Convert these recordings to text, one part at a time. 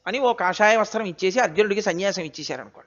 అని ఓ కాషాయ వస్త్రం ఇచ్చేసి అర్జునుడికి సన్యాసం ఇచ్చేశారనుకోండి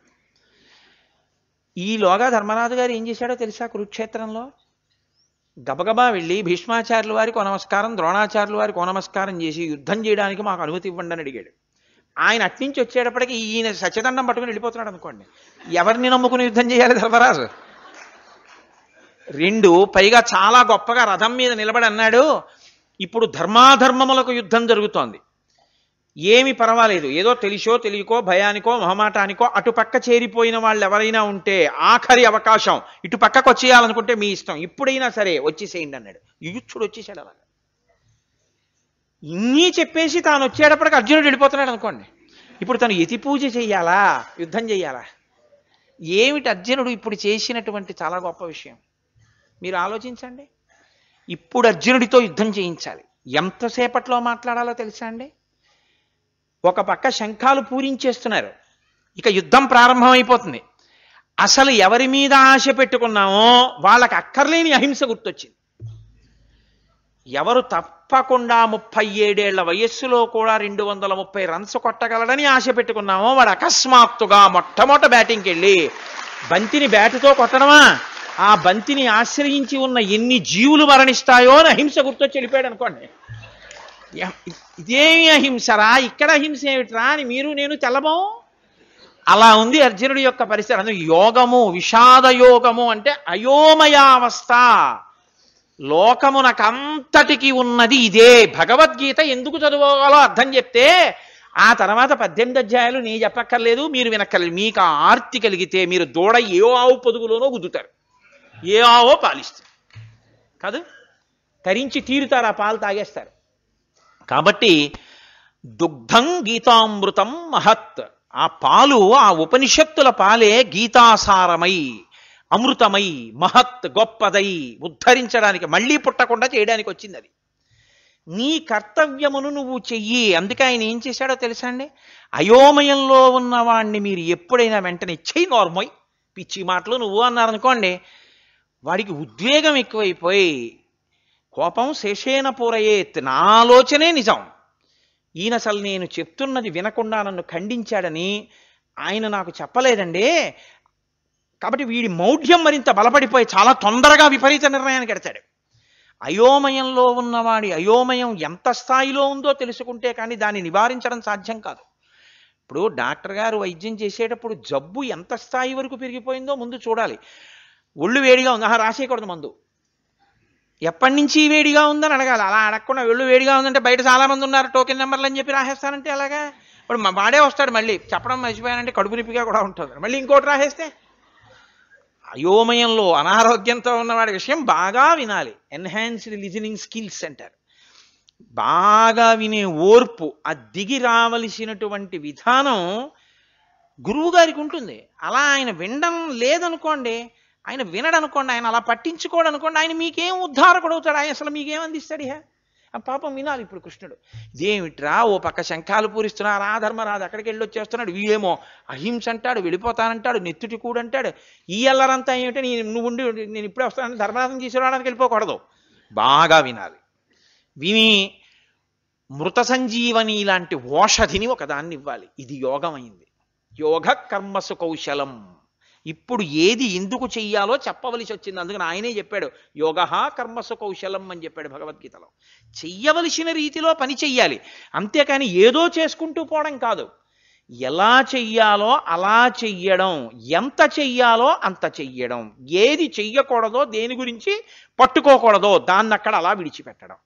ఈలోగా ధర్మరాజు గారు ఏం చేశాడో తెలుసా కురుక్షేత్రంలో గబగబా వెళ్ళి భీష్మాచార్యుల వారికి ఓ నమస్కారం ద్రోణాచార్యుల వారికి ఓ నమస్కారం చేసి యుద్ధం చేయడానికి మాకు అనుమతి ఇవ్వండి అని అడిగాడు ఆయన అట్నుంచి వచ్చేటప్పటికి ఈయన సత్యదండం పట్టుకుని వెళ్ళిపోతున్నాడు అనుకోండి ఎవరిని నమ్ముకుని యుద్ధం చేయాలి ధర్మరాజు రెండు పైగా చాలా గొప్పగా రథం మీద నిలబడి అన్నాడు ఇప్పుడు ధర్మాధర్మములకు యుద్ధం జరుగుతోంది ఏమి పర్వాలేదు ఏదో తెలిసో తెలియకో భయానికో మొహమాటానికో అటు పక్క చేరిపోయిన వాళ్ళు ఎవరైనా ఉంటే ఆఖరి అవకాశం ఇటు పక్కకు వచ్చేయాలనుకుంటే మీ ఇష్టం ఇప్పుడైనా సరే వచ్చేసేయండి అన్నాడు యుయుచ్చుడు వచ్చేసాడు అలాగా ఇన్ని చెప్పేసి తాను వచ్చేటప్పటికి అర్జునుడు వెళ్ళిపోతున్నాడు అనుకోండి ఇప్పుడు తను యతి పూజ చెయ్యాలా యుద్ధం చెయ్యాలా ఏమిటి అర్జునుడు ఇప్పుడు చేసినటువంటి చాలా గొప్ప విషయం మీరు ఆలోచించండి ఇప్పుడు అర్జునుడితో యుద్ధం చేయించాలి ఎంతసేపట్లో మాట్లాడాలో తెలుసా అండి ఒక పక్క శంఖాలు పూరించేస్తున్నారు ఇక యుద్ధం ప్రారంభమైపోతుంది అసలు ఎవరి మీద ఆశ పెట్టుకున్నామో వాళ్ళకి అక్కర్లేని అహింస గుర్తొచ్చింది ఎవరు తప్పకుండా ముప్పై ఏడేళ్ల వయస్సులో కూడా రెండు వందల ముప్పై రన్స్ కొట్టగలడని ఆశ పెట్టుకున్నామో వాడు అకస్మాత్తుగా మొట్టమొదట బ్యాటింగ్కి వెళ్ళి బంతిని బ్యాటుతో కొట్టడమా ఆ బంతిని ఆశ్రయించి ఉన్న ఎన్ని జీవులు మరణిస్తాయో అని అహింస గుర్తొచ్చి వెళ్ళిపోయాడు అనుకోండి ఎ- ఇదేమి అహింసరా ఇక్కడ అహింస ఏమిట్రా అని మీరు నేను తెల్లబో అలా ఉంది అర్జునుడి యొక్క పరిస్థితి అందులో యోగము విషాద యోగము అంటే అయోమయావస్థ లోకమునకంతటికి ఉన్నది ఇదే భగవద్గీత ఎందుకు చదువుకోవాలో అర్థం చెప్తే ఆ తర్వాత పద్దెనిమిది అధ్యాయాలు నీ చెప్పక్కర్లేదు మీరు వినక్కర్లేదు మీకు ఆ ఆర్తి కలిగితే మీరు దూడ ఏ ఆవు పొదుగులోనో గుద్దుతారు ఏ ఆవో పాలిస్తారు కాదు తరించి తీరుతారు ఆ పాలు తాగేస్తారు కాబట్టి దుగ్ధం గీతామృతం మహత్ ఆ పాలు ఆ ఉపనిషత్తుల పాలే గీతాసారమై అమృతమై మహత్ గొప్పదై ఉద్ధరించడానికి మళ్ళీ పుట్టకుండా చేయడానికి వచ్చింది అది నీ కర్తవ్యమును నువ్వు చెయ్యి అందుకే ఆయన ఏం చేశాడో తెలుసా అండి అయోమయంలో ఉన్నవాణ్ణి మీరు ఎప్పుడైనా వెంటనే చెయ్యి నోర్మోయ్ పిచ్చి మాటలు నువ్వు అన్నారనుకోండి వాడికి ఉద్వేగం ఎక్కువైపోయి కోపం శేషేన పూరయేత్ నా ఆలోచనే నిజం ఈయన అసలు నేను చెప్తున్నది వినకుండా నన్ను ఖండించాడని ఆయన నాకు చెప్పలేదండి కాబట్టి వీడి మౌఢ్యం మరింత బలపడిపోయి చాలా తొందరగా విపరీత నిర్ణయానికి ఎడతాడు అయోమయంలో ఉన్నవాడి అయోమయం ఎంత స్థాయిలో ఉందో తెలుసుకుంటే కానీ దాన్ని నివారించడం సాధ్యం కాదు ఇప్పుడు డాక్టర్ గారు వైద్యం చేసేటప్పుడు జబ్బు ఎంత స్థాయి వరకు పెరిగిపోయిందో ముందు చూడాలి ఒళ్ళు వేడిగా ఉంది ఆహా రాసేయకూడదు మందు ఎప్పటి నుంచి వేడిగా ఉందని అడగాలి అలా అడగకుండా ఒళ్ళు వేడిగా ఉందంటే బయట చాలా మంది ఉన్నారు టోకెన్ నెంబర్లు అని చెప్పి రాసేస్తానంటే అలాగా ఇప్పుడు మా వాడే వస్తాడు మళ్ళీ చెప్పడం మర్చిపోయానంటే కడుపు నొప్పిగా కూడా ఉంటుంది మళ్ళీ ఇంకోటి రాసేస్తే అయోమయంలో అనారోగ్యంతో ఉన్నవాడి విషయం బాగా వినాలి ఎన్హాన్స్డ్ లిజనింగ్ స్కిల్స్ అంటారు బాగా వినే ఓర్పు ఆ దిగి రావలసినటువంటి విధానం గురువు గారికి ఉంటుంది అలా ఆయన వినడం లేదనుకోండి ఆయన వినడు అనుకోండి ఆయన అలా పట్టించుకోడు అనుకోండి ఆయన మీకేం ఉద్ధారకుడు అవుతాడు ఆయన అసలు మీకేం అందిస్తాడు ఇహ ఆ పాపం వినాలి ఇప్పుడు కృష్ణుడు ఇదేమిట్రా ఓ పక్క శంఖాలు పూరిస్తున్నారు ఆ ధర్మరాజు అక్కడికి వెళ్ళి వచ్చేస్తున్నాడు వీడేమో అహింస అంటాడు వెళ్ళిపోతానంటాడు నెత్తుటి కూడు అంటాడు ఈ అల్లరంతా ఏమిటి నేను నువ్వు ఉండి నేను ఇప్పుడే వస్తాను ధర్మరాజం తీసుకురావడానికి వెళ్ళిపోకూడదు బాగా వినాలి విని మృత సంజీవని లాంటి ఓషధిని ఒకదాన్ని ఇవ్వాలి ఇది యోగమైంది యోగ కర్మసు కౌశలం ఇప్పుడు ఏది ఎందుకు చెయ్యాలో చెప్పవలసి వచ్చింది అందుకని ఆయనే చెప్పాడు యోగ కర్మసు కౌశలం అని చెప్పాడు భగవద్గీతలో చెయ్యవలసిన రీతిలో పని చెయ్యాలి అంతేకాని ఏదో చేసుకుంటూ పోవడం కాదు ఎలా చెయ్యాలో అలా చెయ్యడం ఎంత చెయ్యాలో అంత చెయ్యడం ఏది చెయ్యకూడదో దేని గురించి పట్టుకోకూడదో దాన్ని అక్కడ అలా విడిచిపెట్టడం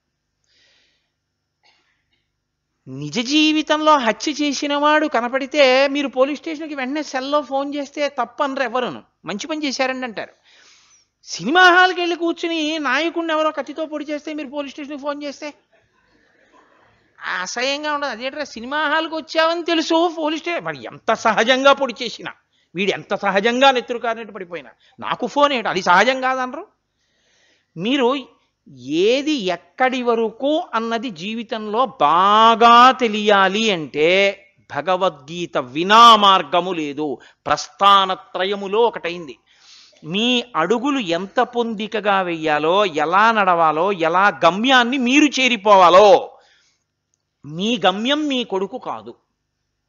నిజ జీవితంలో హత్య చేసిన వాడు కనపడితే మీరు పోలీస్ స్టేషన్కి వెంటనే సెల్లో ఫోన్ చేస్తే తప్పు అనరు ఎవరును మంచి పని చేశారండి అంటారు సినిమా హాల్కి వెళ్ళి కూర్చుని నాయకుడిని ఎవరో కత్తితో పొడి చేస్తే మీరు పోలీస్ స్టేషన్కి ఫోన్ చేస్తే అసహ్యంగా ఉండదు అదేంట్రా సినిమా హాల్కి వచ్చావని తెలుసు పోలీస్ స్టేషన్ వాడు ఎంత సహజంగా పొడి చేసినా వీడు ఎంత సహజంగా నెత్తురు కారినట్టు పడిపోయినా నాకు ఫోన్ ఏంటి అది సహజం కాదనరు మీరు ఏది ఎక్కడి వరకు అన్నది జీవితంలో బాగా తెలియాలి అంటే భగవద్గీత వినా మార్గము లేదు ప్రస్థానత్రయములో ఒకటైంది మీ అడుగులు ఎంత పొందికగా వెయ్యాలో ఎలా నడవాలో ఎలా గమ్యాన్ని మీరు చేరిపోవాలో మీ గమ్యం మీ కొడుకు కాదు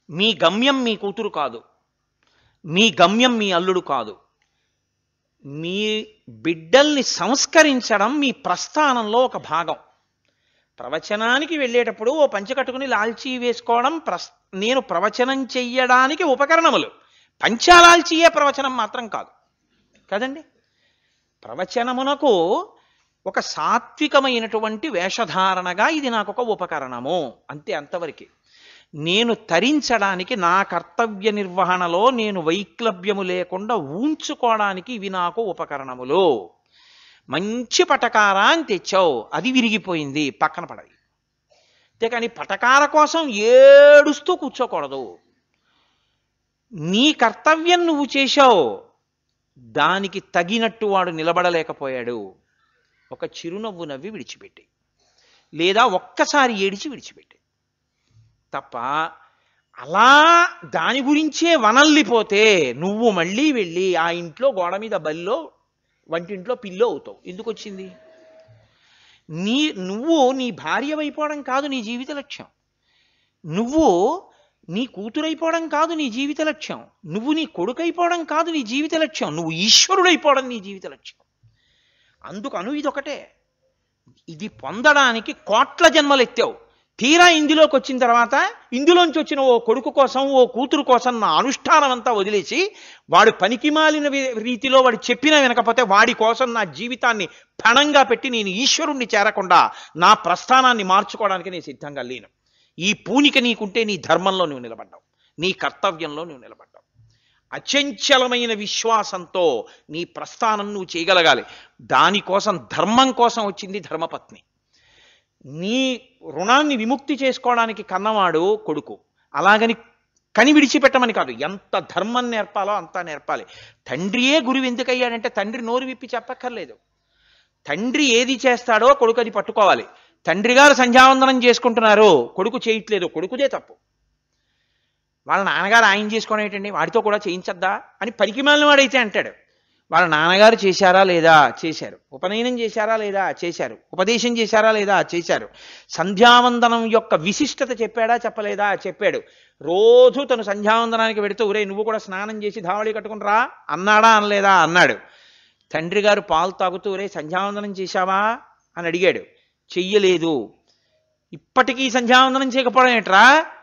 మీ గమ్యం మీ కూతురు కాదు మీ గమ్యం మీ అల్లుడు కాదు మీ బిడ్డల్ని సంస్కరించడం మీ ప్రస్థానంలో ఒక భాగం ప్రవచనానికి వెళ్ళేటప్పుడు ఓ పంచె కట్టుకుని లాల్చీ వేసుకోవడం ప్రస్ నేను ప్రవచనం చెయ్యడానికి ఉపకరణములు పంచాలాల్చీయే ప్రవచనం మాత్రం కాదు కదండి ప్రవచనమునకు ఒక సాత్వికమైనటువంటి వేషధారణగా ఇది నాకు ఒక ఉపకరణము అంతే అంతవరకు నేను తరించడానికి నా కర్తవ్య నిర్వహణలో నేను వైక్లభ్యము లేకుండా ఉంచుకోవడానికి ఇవి నాకు ఉపకరణములు మంచి పటకార అని తెచ్చావు అది విరిగిపోయింది పక్కన పడవి అంతేకాని పటకార కోసం ఏడుస్తూ కూర్చోకూడదు నీ కర్తవ్యం నువ్వు చేశావు దానికి తగినట్టు వాడు నిలబడలేకపోయాడు ఒక చిరునవ్వు నవ్వి విడిచిపెట్టి లేదా ఒక్కసారి ఏడిచి విడిచిపెట్టి తప్ప అలా దాని గురించే వనల్లిపోతే నువ్వు మళ్ళీ వెళ్ళి ఆ ఇంట్లో గోడ మీద బల్లో వంటింట్లో పిల్లో అవుతావు ఎందుకు వచ్చింది నీ నువ్వు నీ భార్య అయిపోవడం కాదు నీ జీవిత లక్ష్యం నువ్వు నీ కూతురైపోవడం కాదు నీ జీవిత లక్ష్యం నువ్వు నీ కొడుకైపోవడం కాదు నీ జీవిత లక్ష్యం నువ్వు ఈశ్వరుడైపోవడం నీ జీవిత లక్ష్యం అందుకను ఇదొకటే ఇది పొందడానికి కోట్ల జన్మలు ఎత్తావు తీరా ఇందులోకి వచ్చిన తర్వాత ఇందులోంచి వచ్చిన ఓ కొడుకు కోసం ఓ కూతురు కోసం నా అనుష్ఠానం అంతా వదిలేసి వాడు పనికిమాలిన వి- రీతిలో వాడు చెప్పినా వినకపోతే వాడి కోసం నా జీవితాన్ని పణంగా పెట్టి నేను ఈశ్వరుణ్ణి చేరకుండా నా ప్రస్థానాన్ని మార్చుకోవడానికి నేను సిద్ధంగా లేను ఈ పూనిక నీకుంటే నీ ధర్మంలో నువ్వు నిలబడ్డావు నీ కర్తవ్యంలో నువ్వు నిలబడ్డావు అచంచలమైన విశ్వాసంతో నీ ప్రస్థానం నువ్వు చేయగలగాలి దానికోసం ధర్మం కోసం వచ్చింది ధర్మపత్ని నీ రుణాన్ని విముక్తి చేసుకోవడానికి కన్నవాడు కొడుకు అలాగని కని విడిచిపెట్టమని కాదు ఎంత ధర్మం నేర్పాలో అంతా నేర్పాలి తండ్రియే గురువు ఎందుకయ్యాడంటే తండ్రి నోరు విప్పి చెప్పక్కర్లేదు తండ్రి ఏది చేస్తాడో కొడుకు అది పట్టుకోవాలి తండ్రి గారు సంధ్యావందనం చేసుకుంటున్నారు కొడుకు చేయట్లేదు కొడుకుదే తప్పు వాళ్ళ నాన్నగారు ఆయన చేసుకోవడం ఏంటండి వాడితో కూడా చేయించద్దా అని పనికిమాలిన వాడైతే అంటాడు వాళ్ళ నాన్నగారు చేశారా లేదా చేశారు ఉపనయనం చేశారా లేదా చేశారు ఉపదేశం చేశారా లేదా చేశారు సంధ్యావందనం యొక్క విశిష్టత చెప్పాడా చెప్పలేదా చెప్పాడు రోజు తను సంధ్యావందనానికి వెడుతూ ఒరే నువ్వు కూడా స్నానం చేసి ధావళి కట్టుకుని రా అన్నాడా అనలేదా అన్నాడు తండ్రి గారు పాలు తాగుతూ ఒరే సంధ్యావందనం చేశావా అని అడిగాడు చెయ్యలేదు ఇప్పటికీ సంధ్యావందనం చేయకపోవడం ఏట్రా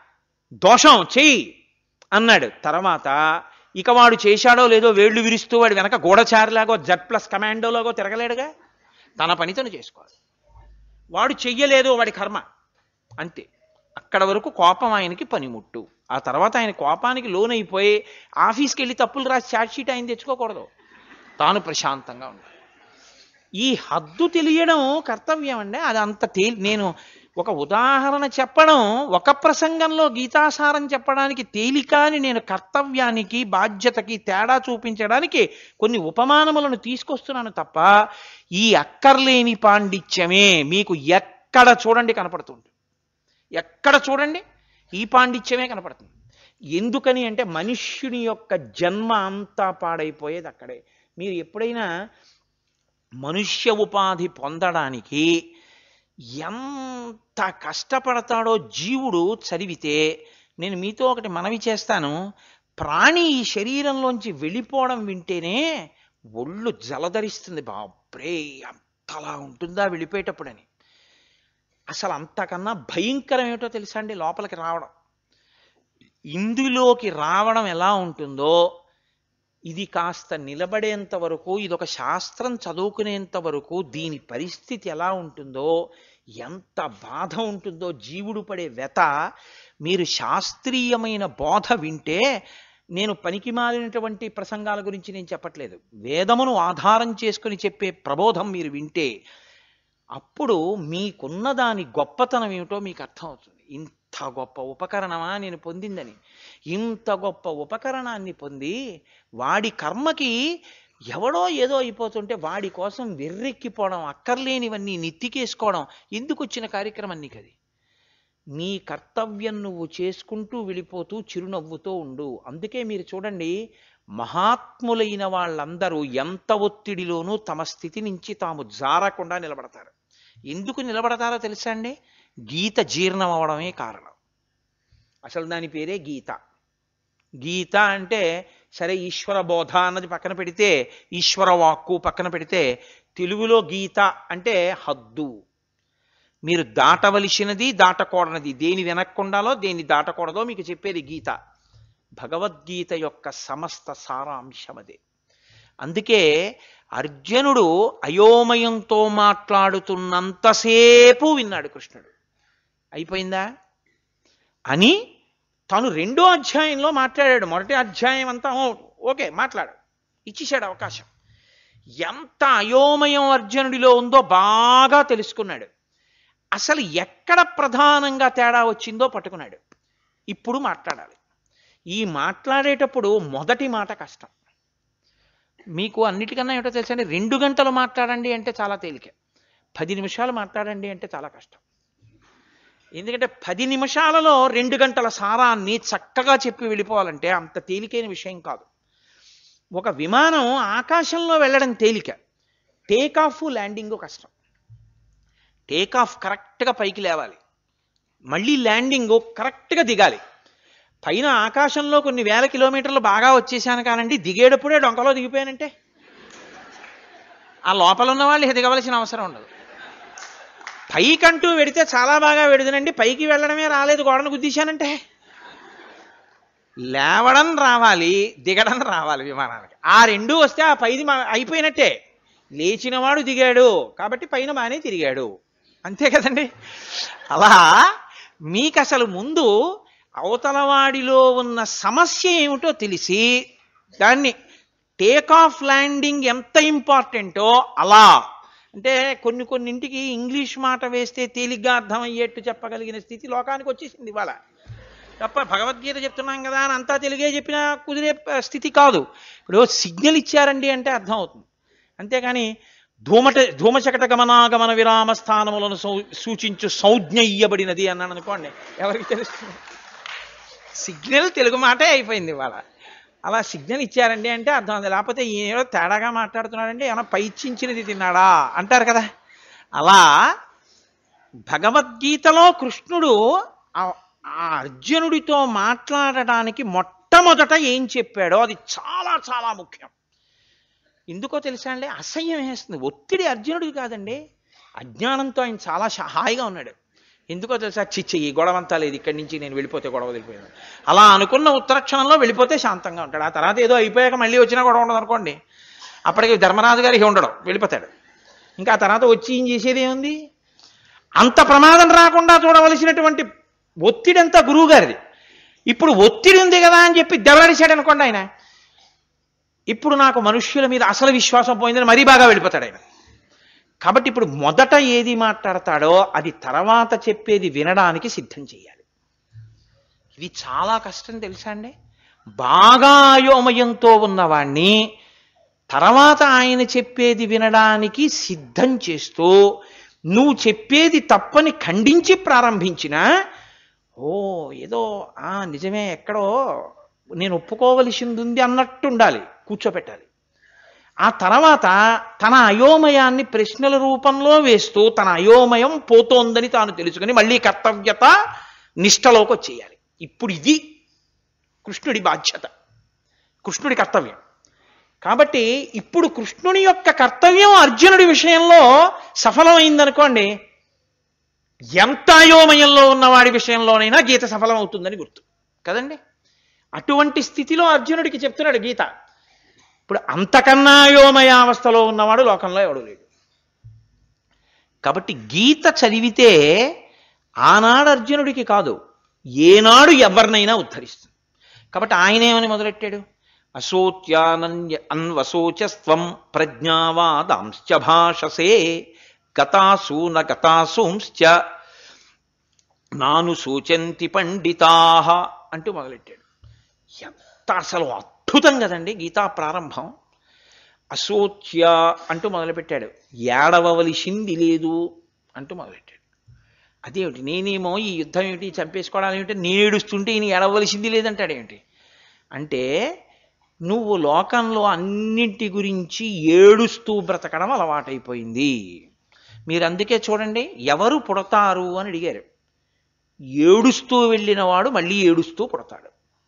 దోషం చెయ్యి అన్నాడు తర్వాత ఇక వాడు చేశాడో లేదో వేళ్లు విరుస్తూ వాడు వెనక గూఢచారిలాగో జడ్ ప్లస్ కమాండోలాగో తిరగలేడుగా తన పని తను చేసుకోవాలి వాడు చెయ్యలేదు వాడి కర్మ అంతే అక్కడ వరకు కోపం ఆయనకి పనిముట్టు ఆ తర్వాత ఆయన కోపానికి లోనైపోయి ఆఫీస్కి వెళ్ళి తప్పులు రాసి ఛార్జ్ షీట్ ఆయన తెచ్చుకోకూడదు తాను ప్రశాంతంగా ఉండాలి ఈ హద్దు తెలియడం కర్తవ్యం అండి అది అంత తే నేను ఒక ఉదాహరణ చెప్పడం ఒక ప్రసంగంలో గీతాసారం చెప్పడానికి తేలిక అని నేను కర్తవ్యానికి బాధ్యతకి తేడా చూపించడానికి కొన్ని ఉపమానములను తీసుకొస్తున్నాను తప్ప ఈ అక్కర్లేని పాండిత్యమే మీకు ఎక్కడ చూడండి కనపడుతుంది ఎక్కడ చూడండి ఈ పాండిత్యమే కనపడుతుంది ఎందుకని అంటే మనుష్యుని యొక్క జన్మ అంతా పాడైపోయేది అక్కడే మీరు ఎప్పుడైనా మనుష్య ఉపాధి పొందడానికి ఎంత కష్టపడతాడో జీవుడు చదివితే నేను మీతో ఒకటి మనవి చేస్తాను ప్రాణి ఈ శరీరంలోంచి వెళ్ళిపోవడం వింటేనే ఒళ్ళు జలధరిస్తుంది బాబ్రే అంతలా ఉంటుందా వెళ్ళిపోయేటప్పుడని అసలు అంతకన్నా భయంకరం ఏమిటో తెలుసా అండి లోపలికి రావడం ఇందులోకి రావడం ఎలా ఉంటుందో ఇది కాస్త నిలబడేంత వరకు ఇది ఒక శాస్త్రం చదువుకునేంత వరకు దీని పరిస్థితి ఎలా ఉంటుందో ఎంత బాధ ఉంటుందో జీవుడు పడే వ్యత మీరు శాస్త్రీయమైన బోధ వింటే నేను పనికిమాలినటువంటి ప్రసంగాల గురించి నేను చెప్పట్లేదు వేదమును ఆధారం చేసుకుని చెప్పే ప్రబోధం మీరు వింటే అప్పుడు మీకున్న దాని గొప్పతనం ఏమిటో మీకు అర్థమవుతుంది ఇంత గొప్ప ఉపకరణమా నేను పొందిందని ఇంత గొప్ప ఉపకరణాన్ని పొంది వాడి కర్మకి ఎవడో ఏదో అయిపోతుంటే వాడి కోసం వెర్రెక్కిపోవడం అక్కర్లేనివన్నీ నెత్తికేసుకోవడం ఎందుకు వచ్చిన కార్యక్రమం నీకు అది నీ కర్తవ్యం నువ్వు చేసుకుంటూ వెళ్ళిపోతూ చిరునవ్వుతో ఉండు అందుకే మీరు చూడండి మహాత్ములైన వాళ్ళందరూ ఎంత ఒత్తిడిలోనూ తమ స్థితి నుంచి తాము జారకుండా నిలబడతారు ఎందుకు నిలబడతారో తెలుసా అండి గీత జీర్ణం అవడమే కారణం అసలు దాని పేరే గీత గీత అంటే సరే ఈశ్వర బోధ అన్నది పక్కన పెడితే ఈశ్వర వాక్కు పక్కన పెడితే తెలుగులో గీత అంటే హద్దు మీరు దాటవలసినది దాటకూడనది దేని వెనక్కుండాలో దేని దాటకూడదో మీకు చెప్పేది గీత భగవద్గీత యొక్క సమస్త సారాంశం అదే అందుకే అర్జునుడు అయోమయంతో మాట్లాడుతున్నంతసేపు విన్నాడు కృష్ణుడు అయిపోయిందా అని తను రెండో అధ్యాయంలో మాట్లాడాడు మొదటి అధ్యాయం అంతా "ఓ, ఓకే మాట్లాడు ఇచ్చేశాడు అవకాశం ఎంత అయోమయం అర్జునుడిలో ఉందో బాగా తెలుసుకున్నాడు అసలు ఎక్కడ ప్రధానంగా తేడా వచ్చిందో పట్టుకున్నాడు ఇప్పుడు మాట్లాడాలి ఈ మాట్లాడేటప్పుడు మొదటి మాట కష్టం మీకు అన్నిటికన్నా ఏమిటో తెలుసండి రెండు గంటలు మాట్లాడండి అంటే చాలా తేలిక పది నిమిషాలు మాట్లాడండి అంటే చాలా కష్టం ఎందుకంటే పది నిమిషాలలో రెండు గంటల సారాన్ని చక్కగా చెప్పి వెళ్ళిపోవాలంటే అంత తేలికైన విషయం కాదు ఒక విమానం ఆకాశంలో వెళ్ళడం తేలిక టేక్ ఆఫ్ ల్యాండింగ్ కష్టం టేక్ ఆఫ్ కరెక్ట్గా పైకి లేవాలి మళ్ళీ ల్యాండింగ్ కరెక్ట్గా దిగాలి పైన ఆకాశంలో కొన్ని వేల కిలోమీటర్లు బాగా వచ్చేసాను కానండి దిగేటప్పుడే డొంకలో దిగిపోయానంటే ఆ లోపల ఉన్న వాళ్ళు ఇక దిగవలసిన అవసరం ఉండదు పైకంటూ వెడితే చాలా బాగా వెడుదనండి పైకి వెళ్ళడమే రాలేదు గోడను గుద్దీశానంటే లేవడం రావాలి దిగడం రావాలి విమానానికి ఆ రెండు వస్తే ఆ పైది మా- అయిపోయినట్టే లేచినవాడు దిగాడు కాబట్టి పైన బాగానే తిరిగాడు అంతే కదండి అలా మీకు అసలు ముందు అవతలవాడిలో ఉన్న సమస్య ఏమిటో తెలిసి దాన్ని టేక్ ఆఫ్ ల్యాండింగ్ ఎంత ఇంపార్టెంటో అలా అంటే కొన్ని కొన్నింటికి ఇంగ్లీష్ మాట వేస్తే తేలిగ్గా అర్థమయ్యేట్టు చెప్పగలిగిన స్థితి లోకానికి వచ్చేసింది ఇవాళ తప్ప భగవద్గీత చెప్తున్నాం కదా అని అంతా తెలుగే చెప్పినా కుదిరే ప- స్థితి కాదు ఇప్పుడు సిగ్నల్ ఇచ్చారండి అంటే అర్థం అవుతుంది అంతేగాని ధూమట ధూమచకట గమనాగమన విరామ స్థానములను సూ- సూచించు సంజ్ఞ ఇయ్యబడినది అన్నాను అనుకోండి ఎవరికి తెలుస్తుంది సిగ్నల్ తెలుగు మాటే అయిపోయింది ఇవాళ అలా సిగ్నల్ ఇచ్చారండి అంటే అర్థం ఉంది లేకపోతే ఏదో తేడాగా మాట్లాడుతున్నాడంటే ఏమైనా పైచించినది తిన్నాడా అంటారు కదా అలా భగవద్గీతలో కృష్ణుడు ఆ ఆ అర్జునుడితో మాట్లాడడానికి మొట్టమొదట ఏం చెప్పాడో అది చాలా చాలా ముఖ్యం ఎందుకో తెలుసా అండి అసహ్యం వేస్తుంది ఒత్తిడి అర్జునుడికి కాదండి అజ్ఞానంతో ఆయన చాలా షా- హాయిగా ఉన్నాడు ఎందుకో తెలుసా చిచ్చి ఈ గొడవ అంతా లేదు ఇక్కడి నుంచి నేను వెళ్ళిపోతే గొడవ వెళ్ళిపోయాను అలా అనుకున్న ఉత్తరక్షణంలో వెళ్ళిపోతే శాంతంగా ఉంటాడు ఆ తర్వాత ఏదో అయిపోయాక మళ్ళీ వచ్చినా గొడవ ఉండదు అనుకోండి అప్పటికి ధర్మరాజు గారికి ఉండడం వెళ్ళిపోతాడు ఇంకా ఆ తర్వాత వచ్చి ఏం చేసేది ఏముంది అంత ప్రమాదం రాకుండా చూడవలసినటువంటి ఒత్తిడి అంతా గురువు గారిది ఇప్పుడు ఒత్తిడి ఉంది కదా అని చెప్పి దెబ్బలాడిశాడు అనుకోండి ఆయన ఇప్పుడు నాకు మనుష్యుల మీద అసలు విశ్వాసం పోయిందని మరీ బాగా వెళ్ళిపోతాడు ఆయన కాబట్టి ఇప్పుడు మొదట ఏది మాట్లాడతాడో అది తర్వాత చెప్పేది వినడానికి సిద్ధం చేయాలి ఇది చాలా కష్టం తెలుసా అండి బాగా అయోమయంతో ఉన్నవాణ్ణి తర్వాత ఆయన చెప్పేది వినడానికి సిద్ధం చేస్తూ నువ్వు చెప్పేది తప్పని ఖండించి ప్రారంభించిన ఓ ఏదో ఆ నిజమే ఎక్కడో నేను ఒప్పుకోవలసింది ఉంది అన్నట్టు ఉండాలి కూర్చోపెట్టాలి ఆ తర్వాత తన అయోమయాన్ని ప్రశ్నల రూపంలో వేస్తూ తన అయోమయం పోతోందని తాను తెలుసుకుని మళ్ళీ కర్తవ్యత నిష్టలోకి వచ్చేయాలి ఇప్పుడు ఇది కృష్ణుడి బాధ్యత కృష్ణుడి కర్తవ్యం కాబట్టి ఇప్పుడు కృష్ణుని యొక్క కర్తవ్యం అర్జునుడి విషయంలో సఫలమైందనుకోండి ఎంత అయోమయంలో ఉన్నవాడి విషయంలోనైనా గీత సఫలం అవుతుందని గుర్తు కదండి అటువంటి స్థితిలో అర్జునుడికి చెప్తున్నాడు గీత ఇప్పుడు అంతకన్నా అయోమయావస్థలో ఉన్నవాడు లోకంలో ఎవడు లేడు కాబట్టి గీత చదివితే ఆనాడు అర్జునుడికి కాదు ఏనాడు ఎవరినైనా ఉద్ధరిస్తుంది కాబట్టి ఆయన ఏమని మొదలెట్టాడు అశోచ్యానన్య అన్వశోచస్వం ప్రజ్ఞావాదాంశ్చ భాషసే గతాసు న గతాసూంశ్చ నాను సూచంతి పండితాహ అంటూ మొదలెట్టాడు ఎంత అసలు అద్భుతం కదండి గీతా ప్రారంభం అశోచ్య అంటూ మొదలుపెట్టాడు ఏడవవలసింది లేదు అంటూ మొదలెట్టాడు అదేమిటి నేనేమో ఈ యుద్ధం ఏమిటి చంపేసుకోవడం ఏమిటి నేడుస్తుంటే ఈయన ఏడవలసింది లేదంటాడు ఏమిటి అంటే నువ్వు లోకంలో అన్నింటి గురించి ఏడుస్తూ బ్రతకడం అలవాటైపోయింది మీరు అందుకే చూడండి ఎవరు పుడతారు అని అడిగారు ఏడుస్తూ వెళ్ళినవాడు మళ్ళీ ఏడుస్తూ పుడతాడు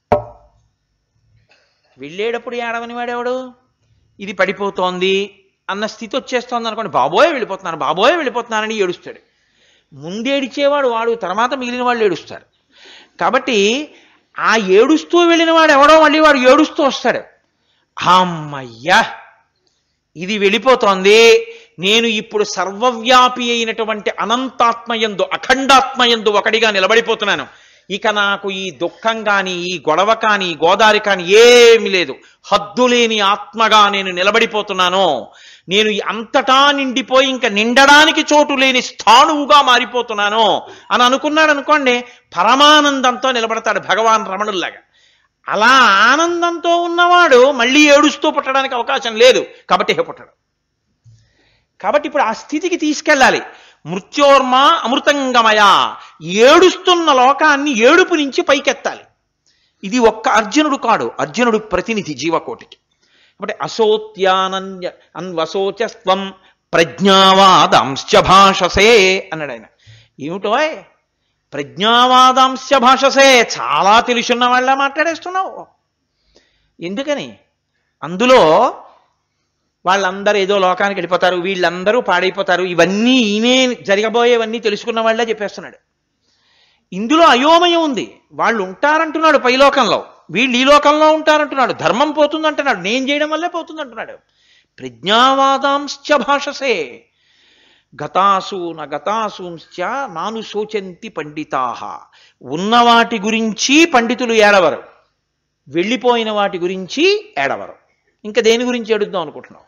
వెళ్ళేటప్పుడు ఏడవని వాడెవడు ఇది పడిపోతోంది అన్న స్థితి వచ్చేస్తోంది అనుకోండి బాబోయే వెళ్ళిపోతున్నాను బాబోయే వెళ్ళిపోతున్నానని ఏడుస్తాడు ముందేడిచేవాడు వాడు తర్వాత మిగిలిన వాళ్ళు ఏడుస్తారు కాబట్టి ఆ ఏడుస్తూ వెళ్ళిన వాడు ఎవడో మళ్ళీ వాడు ఏడుస్తూ వస్తాడు అమ్మయ్యా ఇది వెళ్ళిపోతోంది నేను ఇప్పుడు సర్వవ్యాపి అయినటువంటి అనంతాత్మయందు అఖండాత్మయందు ఒకడిగా నిలబడిపోతున్నాను ఇక నాకు ఈ దుఃఖం కానీ ఈ గొడవ కానీ ఈ గోదారి కానీ ఏమి లేదు హద్దులేని ఆత్మగా నేను నిలబడిపోతున్నాను నేను ఈ అంతటా నిండిపోయి ఇంకా నిండడానికి చోటు లేని స్థాణువుగా మారిపోతున్నాను అని అనుకున్నాడు అనుకోండి పరమానందంతో నిలబడతాడు భగవాన్ రమణుల్లాగా అలా ఆనందంతో ఉన్నవాడు మళ్ళీ ఏడుస్తూ పుట్టడానికి అవకాశం లేదు కాబట్టి హే పుట్టడు కాబట్టి ఇప్పుడు ఆ స్థితికి తీసుకెళ్ళాలి మృత్యోర్మ అమృతంగమయ ఏడుస్తున్న లోకాన్ని ఏడుపు నుంచి పైకెత్తాలి ఇది ఒక్క అర్జునుడు కాడు అర్జునుడు ప్రతినిధి జీవకోటికి కాబట్టి అసోత్యానన్య అన్వసోచస్వం ప్రజ్ఞావాదాంశ భాషసే అన్నాడు ఆయన ఏమిటో ప్రజ్ఞావాదాంశ భాషసే చాలా తెలుసున్న వాళ్ళ మాట్లాడేస్తున్నావు ఎందుకని అందులో వాళ్ళందరూ ఏదో లోకానికి వెళ్ళిపోతారు వీళ్ళందరూ పాడైపోతారు ఇవన్నీ ఈయనే జరగబోయేవన్నీ తెలుసుకున్న వాళ్ళే చెప్పేస్తున్నాడు ఇందులో అయోమయం ఉంది వాళ్ళు ఉంటారంటున్నాడు పైలోకంలో వీళ్ళు ఈ లోకంలో ఉంటారంటున్నాడు ధర్మం పోతుందంటున్నాడు నేను చేయడం వల్లే పోతుందంటున్నాడు ప్రజ్ఞావాదాంశ్చ భాషసే గతాసు గతాసూంశ్చ నాను శోచంతి పండితాహ ఉన్న వాటి గురించి పండితులు ఏడవరు వెళ్ళిపోయిన వాటి గురించి ఏడవరు ఇంకా దేని గురించి ఏడుద్దాం అనుకుంటున్నాం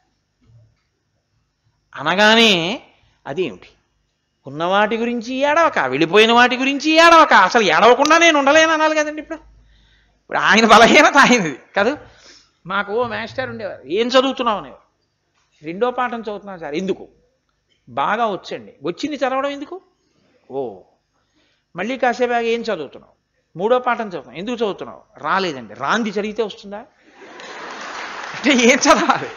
అనగానే అదేమిటి ఉన్న వాటి గురించి ఏడవక వెళ్ళిపోయిన వాటి గురించి ఏడవక అసలు ఏడవకుండా నేను ఉండలేను అనాలి కదండి ఇప్పుడు ఇప్పుడు ఆయన బలహీనత ఆయనది కాదు మాకు ఓ మాస్టర్ ఉండేవారు ఏం చదువుతున్నావు అనేవారు రెండో పాఠం చదువుతున్నాను సార్ ఎందుకు బాగా వచ్చండి వచ్చింది చదవడం ఎందుకు ఓ మళ్ళీ కాసేపు ఆగి ఏం చదువుతున్నావు మూడో పాఠం చదువుతున్నావు ఎందుకు చదువుతున్నావు రాలేదండి రాంది చదివితే వస్తుందా అంటే ఏం చదవాలి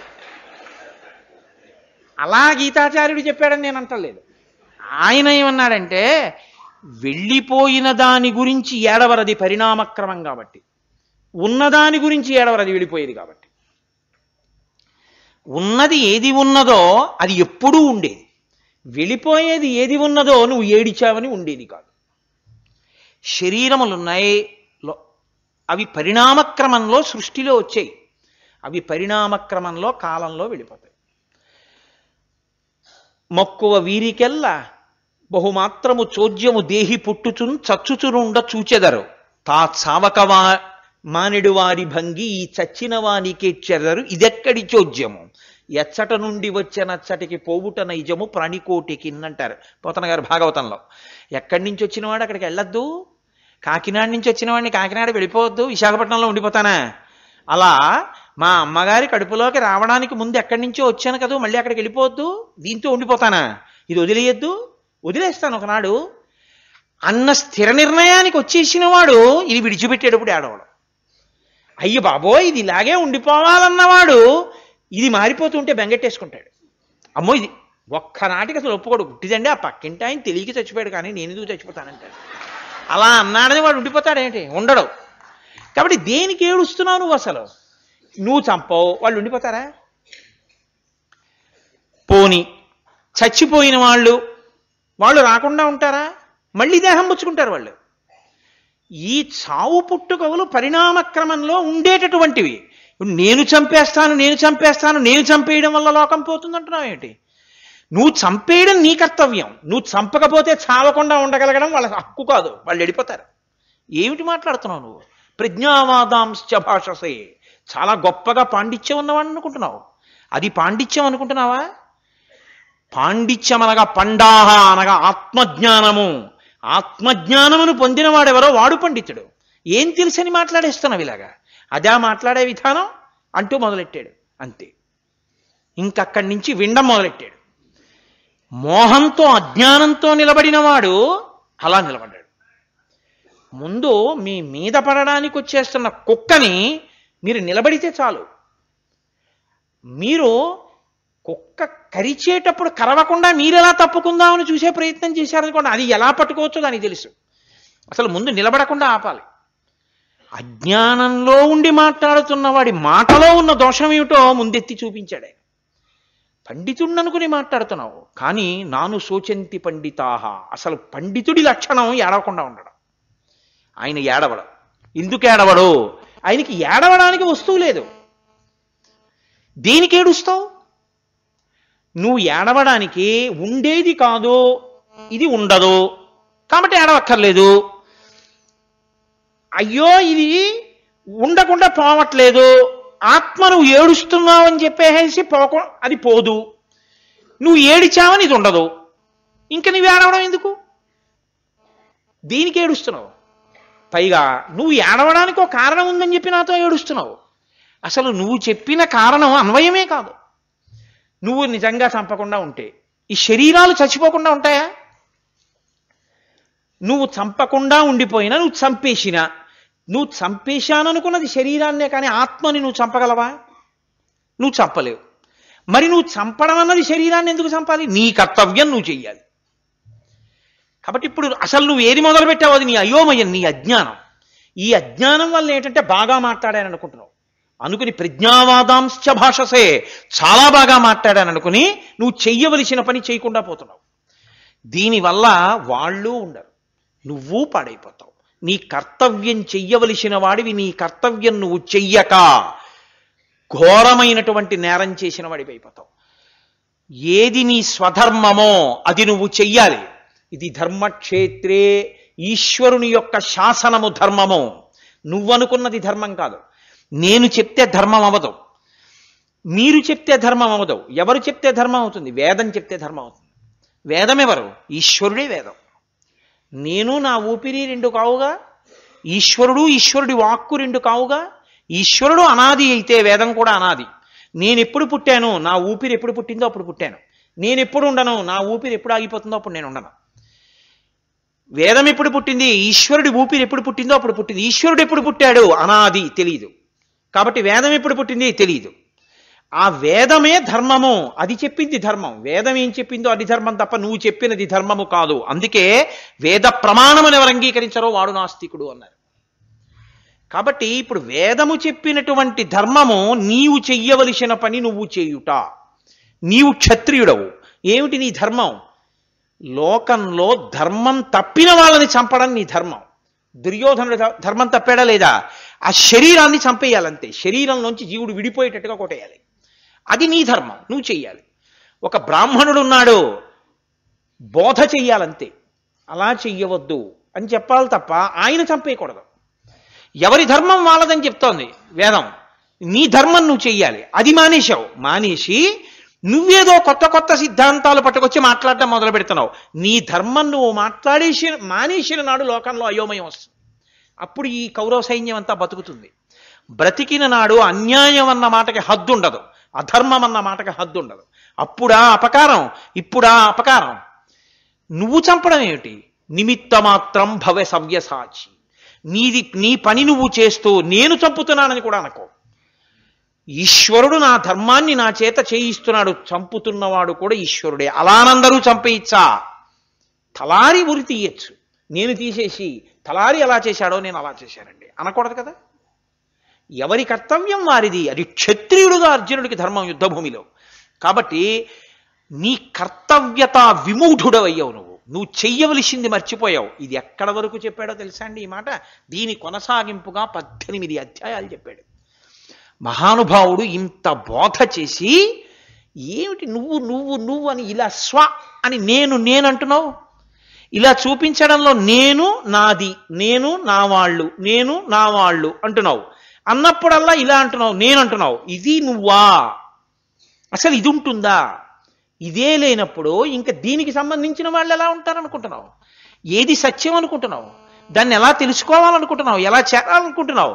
అలా గీతాచార్యుడు చెప్పాడని నేను అంటలేదు ఆయన ఏమన్నాడంటే వెళ్ళిపోయిన దాని గురించి ఏడవరది పరిణామక్రమం కాబట్టి ఉన్నదాని గురించి ఏడవరది వెళ్ళిపోయేది కాబట్టి ఉన్నది ఏది ఉన్నదో అది ఎప్పుడూ ఉండేది వెళ్ళిపోయేది ఏది ఉన్నదో నువ్వు ఏడిచావని ఉండేది కాదు శరీరములున్నాయి లో- అవి పరిణామక్రమంలో సృష్టిలో వచ్చాయి అవి పరిణామక్రమంలో కాలంలో వెళ్ళిపోతాయి మక్కువ వీరికెల్లా బహుమాత్రము చోద్యము దేహి పుట్టుచున్ చచ్చుచునుండ చూచెదరు తా చావకవా మానిడు వారి భంగి ఈ చచ్చిన వానికెచ్చెదరు ఇదెక్కడి చోద్యము ఎచ్చట నుండి వచ్చనచ్చటికి పోవుట నైజము ప్రాణికోటికి అంటారు పోతన గారు భాగవతంలో ఎక్కడి నుంచి వచ్చినవాడు అక్కడికి వెళ్ళొద్దు కాకినాడ నుంచి వచ్చిన వాడిని కాకినాడ వెళ్ళిపోవద్దు విశాఖపట్నంలో ఉండిపోతానా అలా మా అమ్మగారి కడుపులోకి రావడానికి ముందు ఎక్కడి నుంచో వచ్చాను కదా మళ్ళీ అక్కడికి వెళ్ళిపోవద్దు దీంతో ఉండిపోతానా ఇది వదిలేయద్దు వదిలేస్తాను ఒకనాడు అన్న స్థిర నిర్ణయానికి వచ్చేసిన వాడు ఇది విడిచిపెట్టేటప్పుడు ఏడవడం అయ్య బాబోయ్ ఇది ఇలాగే ఉండిపోవాలన్నవాడు ఇది మారిపోతుంటే బెంగెట్టేసుకుంటాడు అమ్మో ఇది ఒక్కనాటికి అసలు ఒప్పుకోడు గుట్టిదండి ఆ పక్కింటి ఆయన తెలియక చచ్చిపోయాడు కానీ నేను ఎందుకు చచ్చిపోతానంటాడు అలా అన్నాడని వాడు ఉండిపోతాడేంటి ఉండడు కాబట్టి దేనికి ఏడుస్తున్నావు నువ్వు అసలు నువ్వు చంపవు వాళ్ళు ఉండిపోతారా పోని చచ్చిపోయిన వాళ్ళు వాళ్ళు రాకుండా ఉంటారా మళ్ళీ దేహం పుచ్చుకుంటారు వాళ్ళు ఈ చావు పుట్టుకలు పరిణామక్రమంలో ఉండేటటువంటివి ఇప్పుడు నేను చంపేస్తాను నేను చంపేస్తాను నేను చంపేయడం వల్ల లోకం పోతుందంటున్నావు ఏంటి నువ్వు చంపేయడం నీ కర్తవ్యం నువ్వు చంపకపోతే చావకుండా ఉండగలగడం వాళ్ళ హక్కు కాదు వాళ్ళు వెళ్ళిపోతారు ఏమిటి మాట్లాడుతున్నావు నువ్వు ప్రజ్ఞావాదాంశ భాషసే చాలా గొప్పగా పాండిత్యం ఉన్నవాడిని అనుకుంటున్నావు అది పాండిత్యం అనుకుంటున్నావా పాండిత్యం అనగా పండాహ అనగా ఆత్మజ్ఞానము ఆత్మజ్ఞానమును పొందినవాడెవరో వాడు పండితుడు ఏం తెలుసని మాట్లాడేస్తున్నావు ఇలాగా అదా మాట్లాడే విధానం అంటూ మొదలెట్టాడు అంతే ఇంకక్కడి నుంచి వినడం మొదలెట్టాడు మోహంతో అజ్ఞానంతో నిలబడినవాడు అలా నిలబడ్డాడు ముందు మీ మీద పడడానికి వచ్చేస్తున్న కుక్కని మీరు నిలబడితే చాలు మీరు కుక్క కరిచేటప్పుడు కరవకుండా మీరెలా తప్పుకుందామని చూసే ప్రయత్నం చేశారనుకోండి అది ఎలా పట్టుకోవచ్చో దానికి తెలుసు అసలు ముందు నిలబడకుండా ఆపాలి అజ్ఞానంలో ఉండి మాట్లాడుతున్న వాడి మాటలో ఉన్న దోషం ఏమిటో ముందెత్తి చూపించాడు ఆయన పండితుడిననుకుని మాట్లాడుతున్నావు కానీ నాను శోచంతి పండితాహ అసలు పండితుడి లక్షణం ఏడవకుండా ఉండడం ఆయన ఏడవడం ఎందుకు ఏడవడు ఆయనకి ఏడవడానికి వస్తువు లేదు దేనికి ఏడుస్తావు నువ్వు ఏడవడానికి ఉండేది కాదు ఇది ఉండదు కాబట్టి ఏడవక్కర్లేదు అయ్యో ఇది ఉండకుండా పోవట్లేదు ఆత్మ నువ్వు ఏడుస్తున్నావని చెప్పేసి పోక అది పోదు నువ్వు ఏడిచావని ఇది ఉండదు ఇంక నువ్వు ఏడవడం ఎందుకు దీనికి ఏడుస్తున్నావు పైగా నువ్వు ఏడవడానికి ఒక కారణం ఉందని చెప్పి నాతో ఏడుస్తున్నావు అసలు నువ్వు చెప్పిన కారణం అన్వయమే కాదు నువ్వు నిజంగా చంపకుండా ఉంటే ఈ శరీరాలు చచ్చిపోకుండా ఉంటాయా నువ్వు చంపకుండా ఉండిపోయినా నువ్వు చంపేసినా నువ్వు చంపేశాననుకున్నది శరీరాన్నే కానీ ఆత్మని నువ్వు చంపగలవా నువ్వు చంపలేవు మరి నువ్వు చంపడం అన్నది శరీరాన్ని ఎందుకు చంపాలి నీ కర్తవ్యం నువ్వు చెయ్యాలి కాబట్టి ఇప్పుడు అసలు నువ్వు ఏది మొదలు పెట్టావు అది నీ అయోమయం నీ అజ్ఞానం ఈ అజ్ఞానం వల్ల ఏంటంటే బాగా మాట్లాడాను అనుకుంటున్నావు అనుకుని ప్రజ్ఞావాదాంశ భాషసే చాలా బాగా మాట్లాడాను అనుకుని నువ్వు చెయ్యవలసిన పని చేయకుండా పోతున్నావు దీనివల్ల వాళ్ళు ఉండరు నువ్వు పాడైపోతావు నీ కర్తవ్యం చెయ్యవలసిన వాడివి నీ కర్తవ్యం నువ్వు చెయ్యక ఘోరమైనటువంటి నేరం చేసిన వాడివి అయిపోతావు ఏది నీ స్వధర్మమో అది నువ్వు చెయ్యాలి ఇది ధర్మక్షేత్రే ఈశ్వరుని యొక్క శాసనము ధర్మము నువ్వనుకున్నది ధర్మం కాదు నేను చెప్తే ధర్మం అవ్వదు మీరు చెప్తే ధర్మం అవ్వదు ఎవరు చెప్తే ధర్మం అవుతుంది వేదం చెప్తే ధర్మం అవుతుంది వేదం ఎవరు ఈశ్వరుడే వేదం నేను నా ఊపిరి రెండు కావుగా ఈశ్వరుడు ఈశ్వరుడి వాక్కు రెండు కావుగా ఈశ్వరుడు అనాది అయితే వేదం కూడా అనాది నేను ఎప్పుడు పుట్టాను నా ఊపిరి ఎప్పుడు పుట్టిందో అప్పుడు పుట్టాను నేను ఎప్పుడు ఉండను నా ఊపిరి ఎప్పుడు ఆగిపోతుందో అప్పుడు నేను ఉండను వేదం ఎప్పుడు పుట్టింది ఈశ్వరుడి ఊపిరి ఎప్పుడు పుట్టిందో అప్పుడు పుట్టింది ఈశ్వరుడు ఎప్పుడు పుట్టాడు అనాది తెలియదు కాబట్టి వేదం ఎప్పుడు పుట్టింది తెలియదు ఆ వేదమే ధర్మము అది చెప్పింది ధర్మం వేదం ఏం చెప్పిందో అది ధర్మం తప్ప నువ్వు చెప్పినది ధర్మము కాదు అందుకే వేద ప్రమాణమని ఎవరు అంగీకరించారో వాడు నాస్తికుడు అన్నారు కాబట్టి ఇప్పుడు వేదము చెప్పినటువంటి ధర్మము నీవు చెయ్యవలసిన పని నువ్వు చేయుట నీవు క్షత్రియుడవు ఏమిటి నీ ధర్మం లోకంలో ధర్మం తప్పిన వాళ్ళని చంపడం నీ ధర్మం దుర్యోధనుడు ధ- ధర్మం తప్పాడా లేదా ఆ శరీరాన్ని చంపేయాలంతే శరీరంలోంచి జీవుడు విడిపోయేటట్టుగా కొట్టేయాలి అది నీ ధర్మం నువ్వు చెయ్యాలి ఒక బ్రాహ్మణుడు ఉన్నాడు బోధ చెయ్యాలంతే అలా చెయ్యవద్దు అని చెప్పాలి తప్ప ఆయన చంపేయకూడదు ఎవరి ధర్మం వాళ్ళదని చెప్తోంది వేదం నీ ధర్మం నువ్వు చెయ్యాలి అది మానేశావు మానేసి నువ్వేదో కొత్త కొత్త సిద్ధాంతాలు పట్టుకొచ్చి మాట్లాడటం మొదలు పెడుతున్నావు నీ ధర్మం నువ్వు మాట్లాడేసి మానేసిన నాడు లోకంలో అయోమయం వస్తుంది అప్పుడు ఈ కౌరవ సైన్యం అంతా బతుకుతుంది బ్రతికిన నాడు అన్యాయం అన్న మాటకి హద్దు ఉండదు అధర్మం అన్న మాటకి హద్దు ఉండదు అప్పుడా అపకారం ఇప్పుడా అపకారం నువ్వు చంపడం ఏమిటి నిమిత్త మాత్రం భవ సవ్యసాచి నీది నీ పని నువ్వు చేస్తూ నేను చంపుతున్నానని కూడా అనుకో ఈశ్వరుడు నా ధర్మాన్ని నా చేత చేయిస్తున్నాడు చంపుతున్నవాడు కూడా ఈశ్వరుడే అలానందరూ చంపేయచ్చా తలారి ఉరి తీయచ్చు నేను తీసేసి తలారి ఎలా చేశాడో నేను అలా చేశానండి అనకూడదు కదా ఎవరి కర్తవ్యం వారిది అది క్షత్రియుడుగా అర్జునుడికి ధర్మం యుద్ధభూమిలో కాబట్టి నీ కర్తవ్యత విమూఢుడవయ్యావు నువ్వు నువ్వు చెయ్యవలసింది మర్చిపోయావు ఇది ఎక్కడ వరకు చెప్పాడో తెలుసా అండి ఈ మాట దీని కొనసాగింపుగా పద్దెనిమిది అధ్యాయాలు చెప్పాడు మహానుభావుడు ఇంత బోధ చేసి ఏమిటి నువ్వు నువ్వు నువ్వు అని ఇలా స్వ అని నేను నేను అంటున్నావు ఇలా చూపించడంలో నేను నాది నేను నా వాళ్ళు నేను నా వాళ్ళు అంటున్నావు అన్నప్పుడల్లా ఇలా అంటున్నావు నేను అంటున్నావు ఇది నువ్వా అసలు ఇది ఉంటుందా ఇదే లేనప్పుడు ఇంకా దీనికి సంబంధించిన వాళ్ళు ఎలా ఉంటారనుకుంటున్నావు ఏది సత్యం అనుకుంటున్నావు దాన్ని ఎలా తెలుసుకోవాలనుకుంటున్నావు ఎలా చేరాలనుకుంటున్నావు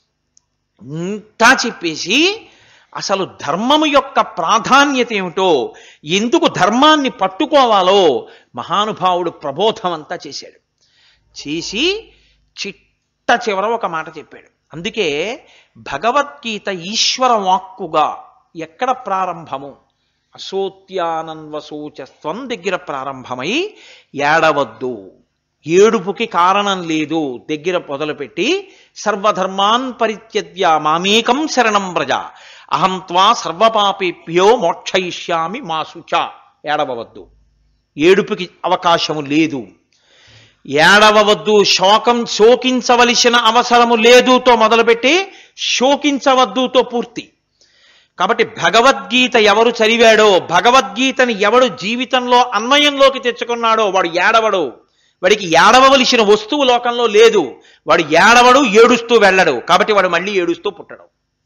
ఇంతా చెప్పేసి అసలు ధర్మము యొక్క ప్రాధాన్యత ఏమిటో ఎందుకు ధర్మాన్ని పట్టుకోవాలో మహానుభావుడు ప్రబోధం అంతా చేశాడు చేసి చిట్ట చివర ఒక మాట చెప్పాడు అందుకే భగవద్గీత ఈశ్వర వాక్కుగా ఎక్కడ ప్రారంభము అసోత్యానన్వసూచస్వం దగ్గర ప్రారంభమై ఏడవద్దు ఏడుపుకి కారణం లేదు దగ్గర మొదలుపెట్టి సర్వధర్మాన్ పరిత్యజ్య మామేకం శరణం వ్రజ అహం త్వా సర్వపాపేభ్యో మోక్షయిష్యామి మా శుచ ఏడవవద్దు ఏడుపుకి అవకాశము లేదు ఏడవవద్దు శోకం శోకించవలసిన అవసరము లేదుతో మొదలుపెట్టి శోకించవద్దుతో పూర్తి కాబట్టి భగవద్గీత ఎవరు చదివాడో భగవద్గీతని ఎవడు జీవితంలో అన్వయంలోకి తెచ్చుకున్నాడో వాడు ఏడవడు వాడికి ఏడవలసిన వస్తువు లోకంలో లేదు వాడు ఏడవడు ఏడుస్తూ వెళ్ళడు కాబట్టి వాడు మళ్ళీ ఏడుస్తూ పుట్టడు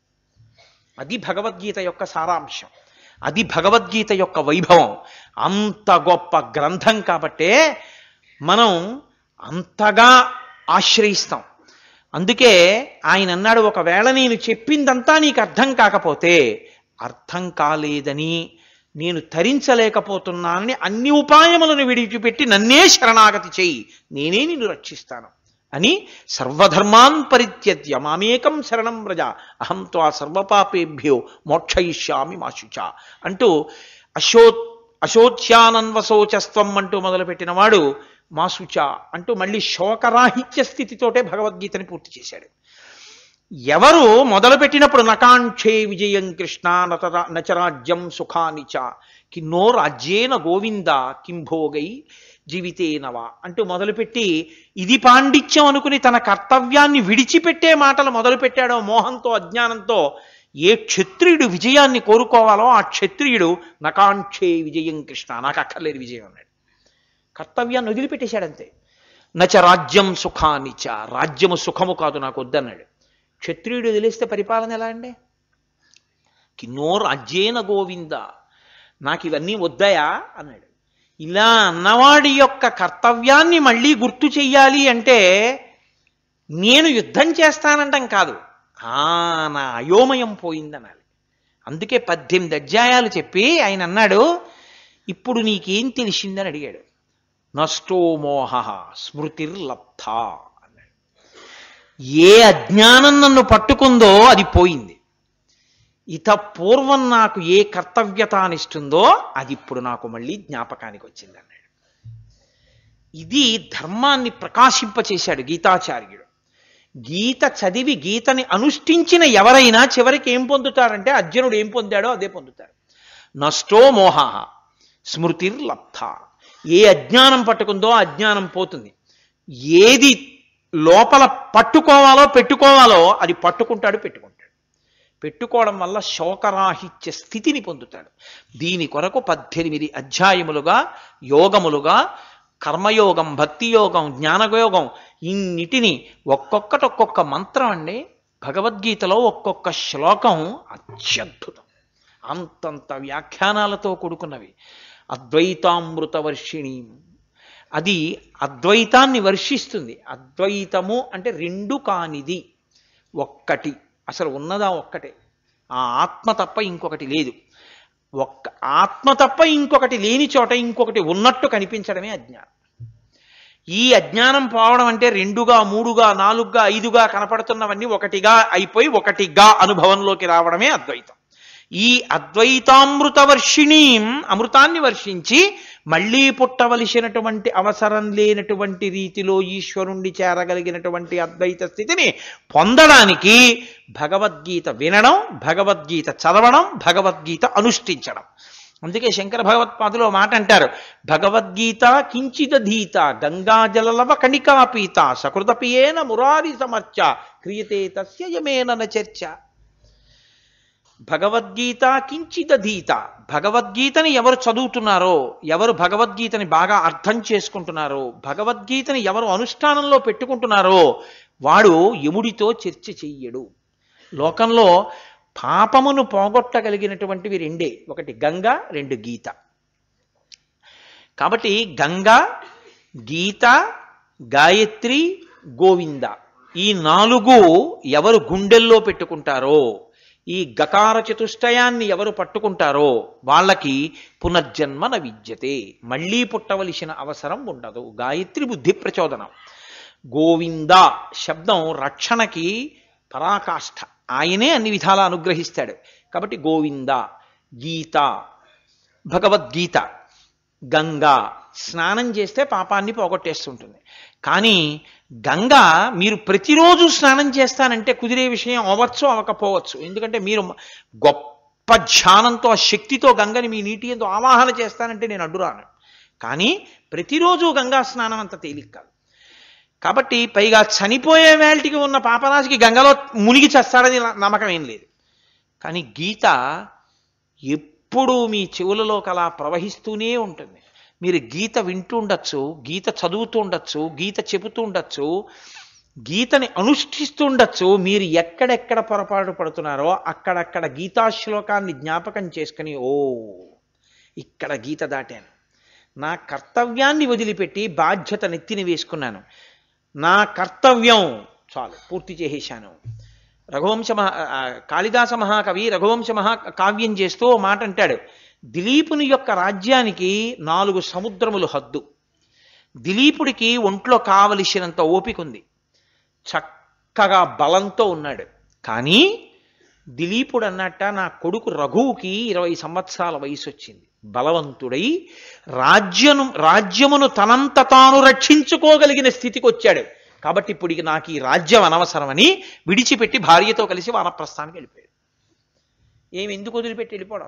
అది భగవద్గీత యొక్క సారాంశం అది భగవద్గీత యొక్క వైభవం అంత గొప్ప గ్రంథం కాబట్టే మనం అంతగా ఆశ్రయిస్తాం అందుకే ఆయన అన్నాడు ఒకవేళ నేను చెప్పిందంతా నీకు అర్థం కాకపోతే అర్థం కాలేదని నేను తరించలేకపోతున్నానని అన్ని ఉపాయములను విడిచిపెట్టి నన్నే శరణాగతి చెయ్యి నేనే నిన్ను రక్షిస్తాను అని సర్వధర్మాన్ పరిత్యజ్య మామేకం శరణం వ్రజ అహం త్వా సర్వపాపేభ్యో మోక్షయిష్యామి మాశుచ అంటూ అశో అశోచ్యానన్వశోచస్త్వం అంటూ మొదలుపెట్టిన వాడు మాశుచ అంటూ మళ్ళీ శోకరాహిత్య స్థితితోటే భగవద్గీతని పూర్తి చేశాడు ఎవరు మొదలుపెట్టినప్పుడు నకాంక్షే విజయం కృష్ణ నతరా నచరాజ్యం సుఖానిచ కిన్నో రాజ్యేన గోవింద కింభోగై జీవితేనవా అంటూ మొదలుపెట్టి ఇది పాండిత్యం అనుకుని తన కర్తవ్యాన్ని విడిచిపెట్టే మాటలు మొదలుపెట్టాడో మోహంతో అజ్ఞానంతో ఏ క్షత్రియుడు విజయాన్ని కోరుకోవాలో ఆ క్షత్రియుడు నకాంక్షే విజయం కృష్ణ నాకు అక్కర్లేదు విజయం అన్నాడు కర్తవ్యాన్ని వదిలిపెట్టేశాడంతే నచ రాజ్యం సుఖానిచ రాజ్యము సుఖము కాదు నాకు వద్దన్నాడు క్షత్రియుడు వదిలేస్తే పరిపాలన ఎలా అండి కిన్నో రాజ్యేన గోవింద నాకు ఇవన్నీ వద్దయా అన్నాడు ఇలా అన్నవాడి యొక్క కర్తవ్యాన్ని మళ్ళీ గుర్తు చెయ్యాలి అంటే నేను యుద్ధం చేస్తానంటాం కాదు ఆ నా అయోమయం పోయిందనాలి అందుకే పద్దెనిమిది అధ్యాయాలు చెప్పి ఆయన అన్నాడు ఇప్పుడు నీకేం తెలిసిందని అడిగాడు నష్టో మోహ స్మృతిర్లబ్ధ అన్నాడు ఏ అజ్ఞానం నన్ను పట్టుకుందో అది పోయింది ఇత పూర్వం నాకు ఏ కర్తవ్యత అనిస్తుందో అది ఇప్పుడు నాకు మళ్ళీ జ్ఞాపకానికి వచ్చింది అన్నాడు ఇది ధర్మాన్ని ప్రకాశింపచేశాడు గీతాచార్యుడు గీత చదివి గీతని అనుష్ఠించిన ఎవరైనా చివరికి ఏం పొందుతారంటే అర్జునుడు ఏం పొందాడో అదే పొందుతాడు నష్టో మోహ స్మృతిర్లబ్ధ ఏ అజ్ఞానం పట్టుకుందో ఆ అజ్ఞానం పోతుంది ఏది లోపల పట్టుకోవాలో పెట్టుకోవాలో అది పట్టుకుంటాడు పెట్టుకుంటాడు పెట్టుకోవడం వల్ల శోకరాహిత్య స్థితిని పొందుతాడు దీని కొరకు పద్దెనిమిది అధ్యాయములుగా యోగములుగా కర్మయోగం భక్తి యోగం జ్ఞానయోగం ఇన్నిటిని ఒక్కొక్కటి ఒక్కొక్క మంత్రం అండి భగవద్గీతలో ఒక్కొక్క శ్లోకం అత్యద్భుతం అంతంత వ్యాఖ్యానాలతో కూడుకున్నవి అద్వైతామృత వర్షిణి అది అద్వైతాన్ని వర్షిస్తుంది అద్వైతము అంటే రెండు కానిది ఒక్కటి అసలు ఉన్నదా ఒక్కటే ఆ ఆత్మ తప్ప ఇంకొకటి లేదు ఒక్క ఆత్మ తప్ప ఇంకొకటి లేని చోట ఇంకొకటి ఉన్నట్టు కనిపించడమే అజ్ఞానం ఈ అజ్ఞానం పోవడం అంటే రెండుగా మూడుగా నాలుగుగా ఐదుగా కనపడుతున్నవన్నీ ఒకటిగా అయిపోయి ఒకటిగా అనుభవంలోకి రావడమే అద్వైతం ఈ అద్వైతామృత వర్షిణీం అమృతాన్ని వర్షించి మళ్ళీ పుట్టవలసినటువంటి అవసరం లేనటువంటి రీతిలో ఈశ్వరుణ్ణి చేరగలిగినటువంటి అద్వైత స్థితిని పొందడానికి భగవద్గీత వినడం భగవద్గీత చదవడం భగవద్గీత అనుష్ఠించడం అందుకే శంకర భగవత్పాదులో మాట అంటారు భగవద్గీత కించిదధీత గంగాజలలవ కణికాపీత సకృతపియేన మురారి సమర్చ క్రియతే తస్య యమేన చర్చ భగవద్గీత కించిదధీత భగవద్గీతని ఎవరు చదువుతున్నారో ఎవరు భగవద్గీతని బాగా అర్థం చేసుకుంటున్నారో భగవద్గీతని ఎవరు అనుష్ఠానంలో పెట్టుకుంటున్నారో వాడు యముడితో చర్చ చెయ్యడు లోకంలో పాపమును పోగొట్టగలిగినటువంటివి రెండే ఒకటి గంగ రెండు గీత కాబట్టి గంగ గీత గాయత్రి గోవింద ఈ నాలుగు ఎవరు గుండెల్లో పెట్టుకుంటారో ఈ గకార చతుష్టయాన్ని ఎవరు పట్టుకుంటారో వాళ్ళకి పునర్జన్మ న విద్యతే మళ్ళీ పుట్టవలసిన అవసరం ఉండదు గాయత్రి బుద్ధి ప్రచోదనం గోవింద శబ్దం రక్షణకి పరాకాష్ఠ ఆయనే అన్ని విధాలా అనుగ్రహిస్తాడు కాబట్టి గోవింద గీత భగవద్గీత గంగా స్నానం చేస్తే పాపాన్ని పోగొట్టేస్తుంటుంది కానీ గంగ మీరు ప్రతిరోజు స్నానం చేస్తానంటే కుదిరే విషయం అవ్వచ్చు అవ్వకపోవచ్చు ఎందుకంటే మీరు గొప్ప ధ్యానంతో ఆ శక్తితో గంగని మీ నీటి ఎంతో ఆవాహన చేస్తానంటే నేను అడ్డురాను కానీ ప్రతిరోజు గంగా స్నానం అంత తేలిక కాదు కాబట్టి పైగా చనిపోయే వేళటికి ఉన్న పాపరాశికి గంగలో మునిగి చేస్తాడని నమ్మకం ఏం లేదు కానీ గీత ఎప్పుడూ మీ చెవులలో కలా ప్రవహిస్తూనే ఉంటుంది మీరు గీత వింటూ ఉండొచ్చు గీత చదువుతూ ఉండొచ్చు గీత చెబుతూ ఉండొచ్చు గీతని అనుష్ఠిస్తూ ఉండొచ్చు మీరు ఎక్కడెక్కడ పొరపాటు పడుతున్నారో అక్కడక్కడ గీతా శ్లోకాన్ని జ్ఞాపకం చేసుకుని ఓ ఇక్కడ గీత దాటాను నా కర్తవ్యాన్ని వదిలిపెట్టి బాధ్యత నెత్తిని వేసుకున్నాను నా కర్తవ్యం చాలు పూర్తి చేసేశాను రఘువంశ మహా ఆ, కాళిదాస మహాకవి రఘువంశ మహా కావ్యం చేస్తూ ఓ మాట అంటాడు దిలీపుని యొక్క రాజ్యానికి నాలుగు సముద్రములు హద్దు దిలీపుడికి ఒంట్లో కావలసినంత ఓపిక ఉంది చక్కగా బలంతో ఉన్నాడు కానీ దిలీపుడు అన్నట్ట నా కొడుకు రఘువుకి ఇరవై సంవత్సరాల వయసు వచ్చింది బలవంతుడై రాజ్యను రాజ్యమును తనంత తాను రక్షించుకోగలిగిన స్థితికి వచ్చాడు కాబట్టి ఇప్పుడు ఇక నాకు ఈ రాజ్యం అనవసరమని విడిచిపెట్టి భార్యతో కలిసి వానప్రస్థానికి వెళ్ళిపోయాడు ఏమి ఎందుకు వదిలిపెట్టి వెళ్ళిపోవడం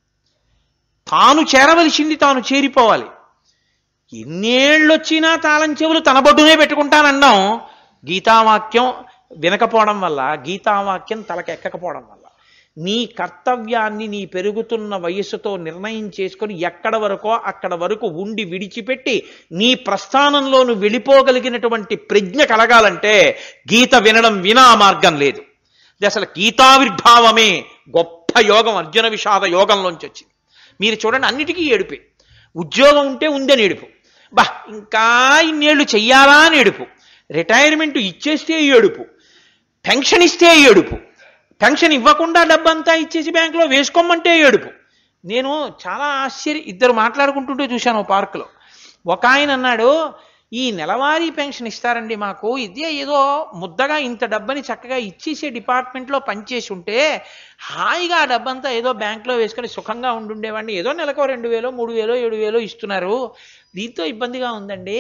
తాను చేరవలసింది తాను చేరిపోవాలి ఎన్నేళ్ళొచ్చినా తాళం చెవులు తన బొడ్డునే పెట్టుకుంటానన్నాం గీతావాక్యం వినకపోవడం వల్ల గీతావాక్యం తలకెక్కకపోవడం వల్ల నీ కర్తవ్యాన్ని నీ పెరుగుతున్న వయస్సుతో నిర్ణయం చేసుకొని ఎక్కడ వరకో అక్కడ వరకు ఉండి విడిచిపెట్టి నీ ప్రస్థానంలో నువ్వు వెళ్ళిపోగలిగినటువంటి ప్రజ్ఞ కలగాలంటే గీత వినడం వినా మార్గం లేదు ఇది అసలు గీతావిర్భావమే గొప్ప యోగం అర్జున విషాద యోగంలోంచి వచ్చింది మీరు చూడండి అన్నిటికీ ఏడుపే ఉద్యోగం ఉంటే ఉందని ఏడుపు బా ఇంకా ఇన్నేళ్ళు చెయ్యాలా అని ఏడుపు రిటైర్మెంట్ ఇచ్చేస్తే ఏడుపు పెన్షన్ ఇస్తే ఏడుపు పెన్షన్ ఇవ్వకుండా డబ్బంతా ఇచ్చేసి బ్యాంకులో వేసుకోమంటే ఏడుపు నేను చాలా ఆశ్చర్య ఇద్దరు మాట్లాడుకుంటుంటే చూశాను ఓ పార్కులో ఒక ఆయన అన్నాడు ఈ నెలవారీ పెన్షన్ ఇస్తారండి మాకు ఇదే ఏదో ముద్దగా ఇంత డబ్బని చక్కగా ఇచ్చేసే డిపార్ట్మెంట్లో పనిచేసి ఉంటే హాయిగా ఆ డబ్బంతా ఏదో బ్యాంక్లో వేసుకొని సుఖంగా ఉండుండేవాడిని ఏదో నెలకో రెండు వేలో మూడు వేలో ఏడు వేలో ఇస్తున్నారు దీంతో ఇబ్బందిగా ఉందండి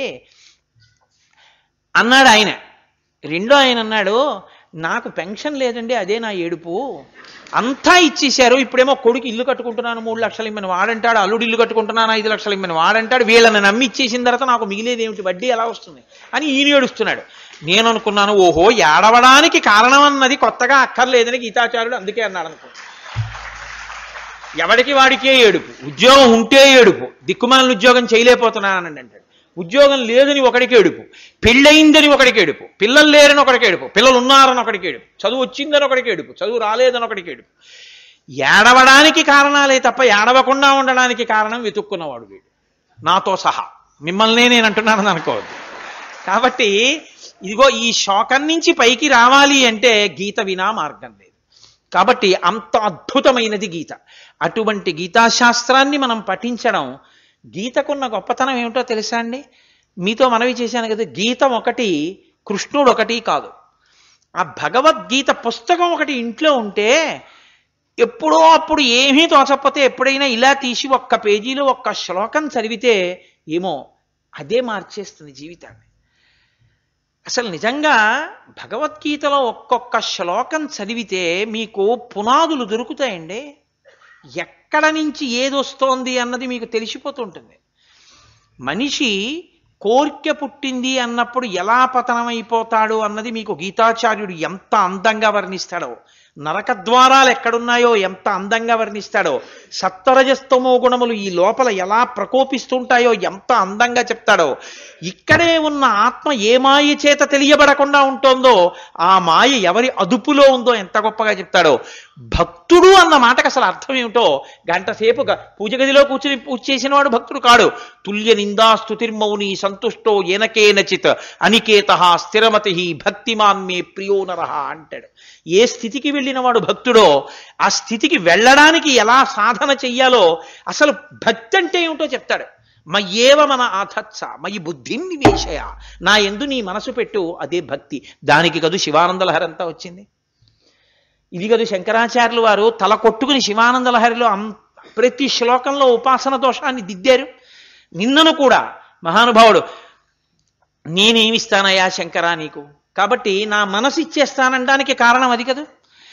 అన్నాడు ఆయన రెండో ఆయన అన్నాడు నాకు పెన్షన్ లేదండి అదే నా ఏడుపు అంతా ఇచ్చేశారు ఇప్పుడేమో కొడుకు ఇల్లు కట్టుకుంటున్నాను మూడు లక్షలు ఇమ్మని వాడంటాడు అల్లుడు ఇల్లు కట్టుకుంటున్నాను ఐదు లక్షలు ఇమ్మని వాడంటాడు వీళ్ళని నమ్మి ఇచ్చేసిన తర్వాత నాకు మిగిలేది ఏమిటి వడ్డీ ఎలా వస్తుంది అని ఈయన ఏడుస్తున్నాడు నేను అనుకున్నాను ఓహో ఏడవడానికి కారణం అన్నది కొత్తగా అక్కర్లేదని గీతాచార్యుడు అందుకే అన్నాడు అనుకో ఎవడికి వాడికే ఏడుపు ఉద్యోగం ఉంటే ఏడుపు దిక్కుమాలిన ఉద్యోగం చేయలేకపోతున్నానండి అంటాడు ఉద్యోగం లేదని ఒకడికి ఏడుపు పెళ్ళయిందని ఒకడికి ఏడుపు పిల్లలు లేరని ఒకడికి ఏడుపు పిల్లలు ఉన్నారని ఒకడికి ఏడుపు చదువు వచ్చిందని ఒకడికి ఏడుపు చదువు రాలేదని ఒకడికి ఏడుపు ఏడవడానికి కారణాలే తప్ప ఏడవకుండా ఉండడానికి కారణం వెతుక్కున్నవాడు వీడు నాతో సహా మిమ్మల్నే నేను అంటున్నానని అనుకోవద్దు కాబట్టి ఇదిగో ఈ శోకం నుంచి పైకి రావాలి అంటే గీత వినా మార్గం లేదు కాబట్టి అంత అద్భుతమైనది గీత అటువంటి గీతాశాస్త్రాన్ని మనం పఠించడం గీతకున్న గొప్పతనం ఏమిటో తెలుసా అండి మీతో మనవి చేశాను కదా గీతం ఒకటి కృష్ణుడు ఒకటి కాదు ఆ భగవద్గీత పుస్తకం ఒకటి ఇంట్లో ఉంటే ఎప్పుడో అప్పుడు ఏమీ తోచకపోతే ఎప్పుడైనా ఇలా తీసి ఒక్క పేజీలో ఒక్క శ్లోకం చదివితే ఏమో అదే మార్చేస్తుంది జీవితాన్ని అసలు నిజంగా భగవద్గీతలో ఒక్కొక్క శ్లోకం చదివితే మీకు పునాదులు దొరుకుతాయండి ఎక్కడ నుంచి ఏది వస్తోంది అన్నది మీకు తెలిసిపోతుంటుంది మనిషి కోర్కె పుట్టింది అన్నప్పుడు ఎలా పతనమైపోతాడు అన్నది మీకు గీతాచార్యుడు ఎంత అందంగా వర్ణిస్తాడో నరక ద్వారాలు ఎక్కడున్నాయో ఎంత అందంగా వర్ణిస్తాడో సత్వరజస్తమో గుణములు ఈ లోపల ఎలా ప్రకోపిస్తుంటాయో ఎంత అందంగా చెప్తాడో ఇక్కడే ఉన్న ఆత్మ ఏ మాయ చేత తెలియబడకుండా ఉంటోందో ఆ మాయ ఎవరి అదుపులో ఉందో ఎంత గొప్పగా చెప్తాడో భక్తుడు అన్న మాటకు అసలు అర్థం ఏమిటో గంట సేపు గ- పూజ గదిలో కూర్చుని పూజ చేసిన వాడు భక్తుడు కాడు తుల్య నిందా స్తుతిర్మౌని సంతుష్టో ఏనకేనచిత్ అనికేత స్థిరమతి భక్తిమాన్ మే ప్రియో నరహ అంటాడు ఏ స్థితికి వెళ్ళిన వాడు భక్తుడో ఆ స్థితికి వెళ్ళడానికి ఎలా సాధన చెయ్యాలో అసలు భక్తి అంటే ఏమిటో చెప్తాడు మయ్యేవ మన ఆథత్స మయి బుద్ధిని నివేశయ నా ఎందు నీ మనసు పెట్టు అదే భక్తి దానికి కదు శివానంద లహరి అంతా వచ్చింది ఇది కదు శంకరాచార్యులు వారు తల కొట్టుకుని శివానంద లహరిలో అం- ప్రతి శ్లోకంలో ఉపాసన దోషాన్ని దిద్దారు నిన్నను కూడా మహానుభావుడు నేనేమిస్తానయ్యా శంకరా నీకు కాబట్టి నా మనసు ఇచ్చేస్తానడానికి కారణం అది కదా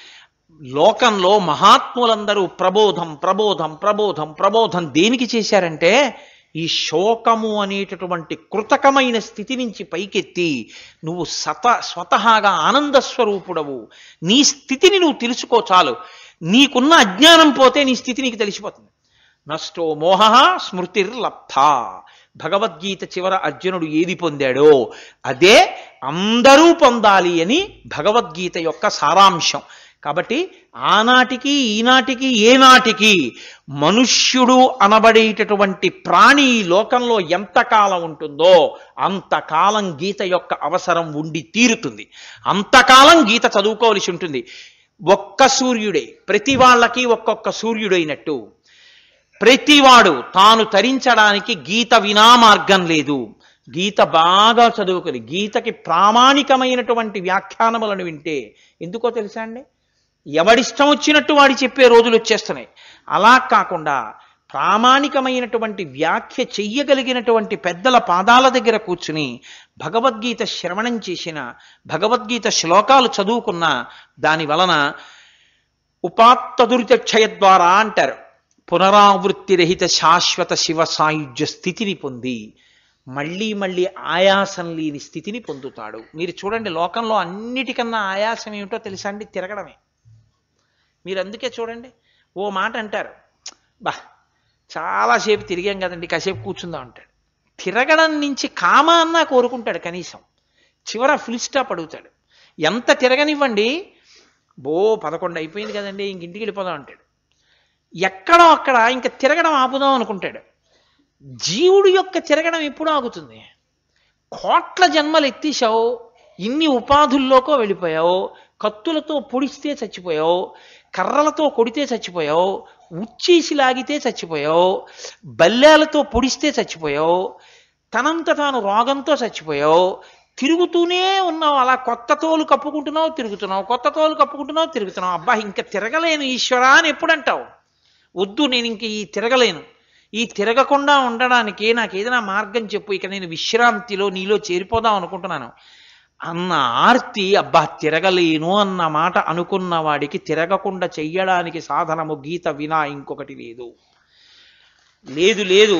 లోకంలో మహాత్ములందరూ ప్రబోధం ప్రబోధం ప్రబోధం ప్రబోధం దేనికి చేశారంటే ఈ శోకము అనేటటువంటి కృతకమైన స్థితి నుంచి పైకెత్తి నువ్వు సత స్వతహాగా ఆనంద స్వరూపుడవు నీ స్థితిని నువ్వు తెలుసుకో చాలు నీకున్న అజ్ఞానం పోతే నీ స్థితి నీకు తెలిసిపోతుంది నష్టో మోహ స్మృతిర్లబ్ధ భగవద్గీత చివర అర్జునుడు ఏది పొందాడో అదే అందరూ పొందాలి అని భగవద్గీత యొక్క సారాంశం కాబట్టి ఆనాటికి ఈనాటికి ఏనాటికి మనుష్యుడు అనబడేటటువంటి ప్రాణి ఈ లోకంలో ఎంతకాలం ఉంటుందో అంతకాలం గీత యొక్క అవసరం ఉండి తీరుతుంది అంతకాలం గీత చదువుకోవలసి ఉంటుంది ఒక్క సూర్యుడే ప్రతి వాళ్ళకి ఒక్కొక్క సూర్యుడైనట్టు ప్రతివాడు తాను తరించడానికి గీత వినా మార్గం లేదు గీత బాగా చదువుకుని గీతకి ప్రామాణికమైనటువంటి వ్యాఖ్యానములను వింటే ఎందుకో తెలుసా అండి ఎవడిష్టం వచ్చినట్టు వాడి చెప్పే రోజులు వచ్చేస్తున్నాయి అలా కాకుండా ప్రామాణికమైనటువంటి వ్యాఖ్య చెయ్యగలిగినటువంటి పెద్దల పాదాల దగ్గర కూర్చుని భగవద్గీత శ్రవణం చేసిన భగవద్గీత శ్లోకాలు చదువుకున్న దాని వలన ఉపాత్తదురితక్షయ ద్వారా అంటారు పునరావృత్తి రహిత శాశ్వత శివ సాయుధ్య స్థితిని పొంది మళ్ళీ మళ్ళీ ఆయాసం లేని స్థితిని పొందుతాడు మీరు చూడండి లోకంలో అన్నిటికన్నా ఆయాసం ఏమిటో తెలుసా అండి తిరగడమే మీరు అందుకే చూడండి ఓ మాట అంటారు బా చాలాసేపు తిరిగాం కదండి కాసేపు కూర్చుందాం అంటాడు తిరగడం నుంచి కామ అన్నా కోరుకుంటాడు కనీసం చివర ఫుల్ స్టాప్ అడుగుతాడు ఎంత తిరగనివ్వండి బో పదకొండు అయిపోయింది కదండి ఇంక ఇంటికి వెళ్ళిపోదాం అంటాడు ఎక్కడో అక్కడ ఇంకా తిరగడం ఆపుదాం అనుకుంటాడు జీవుడు యొక్క తిరగడం ఎప్పుడు ఆగుతుంది కోట్ల జన్మలు ఎత్తేసావు ఇన్ని ఉపాధుల్లోకో వెళ్ళిపోయావు కత్తులతో పొడిస్తే చచ్చిపోయావు కర్రలతో కొడితే చచ్చిపోయావు ఉచ్చేసి లాగితే చచ్చిపోయావు బల్లేలతో పొడిస్తే చచ్చిపోయావు తనంత తాను రోగంతో చచ్చిపోయావు తిరుగుతూనే ఉన్నావు అలా కొత్త తోలు కప్పుకుంటున్నావు తిరుగుతున్నావు కొత్త తోలు కప్పుకుంటున్నావు తిరుగుతున్నావు అబ్బా ఇంకా తిరగలేను ఈశ్వరా అని ఎప్పుడు అంటావు వద్దు నేను ఇంక ఈ తిరగలేను ఈ తిరగకుండా ఉండడానికి నాకు ఏదైనా మార్గం చెప్పు ఇక నేను విశ్రాంతిలో నీలో చేరిపోదాం అనుకుంటున్నాను అన్న ఆర్తి అబ్బా తిరగలేను అన్న మాట అనుకున్న వాడికి తిరగకుండా చెయ్యడానికి సాధనము గీత వినా ఇంకొకటి లేదు లేదు లేదు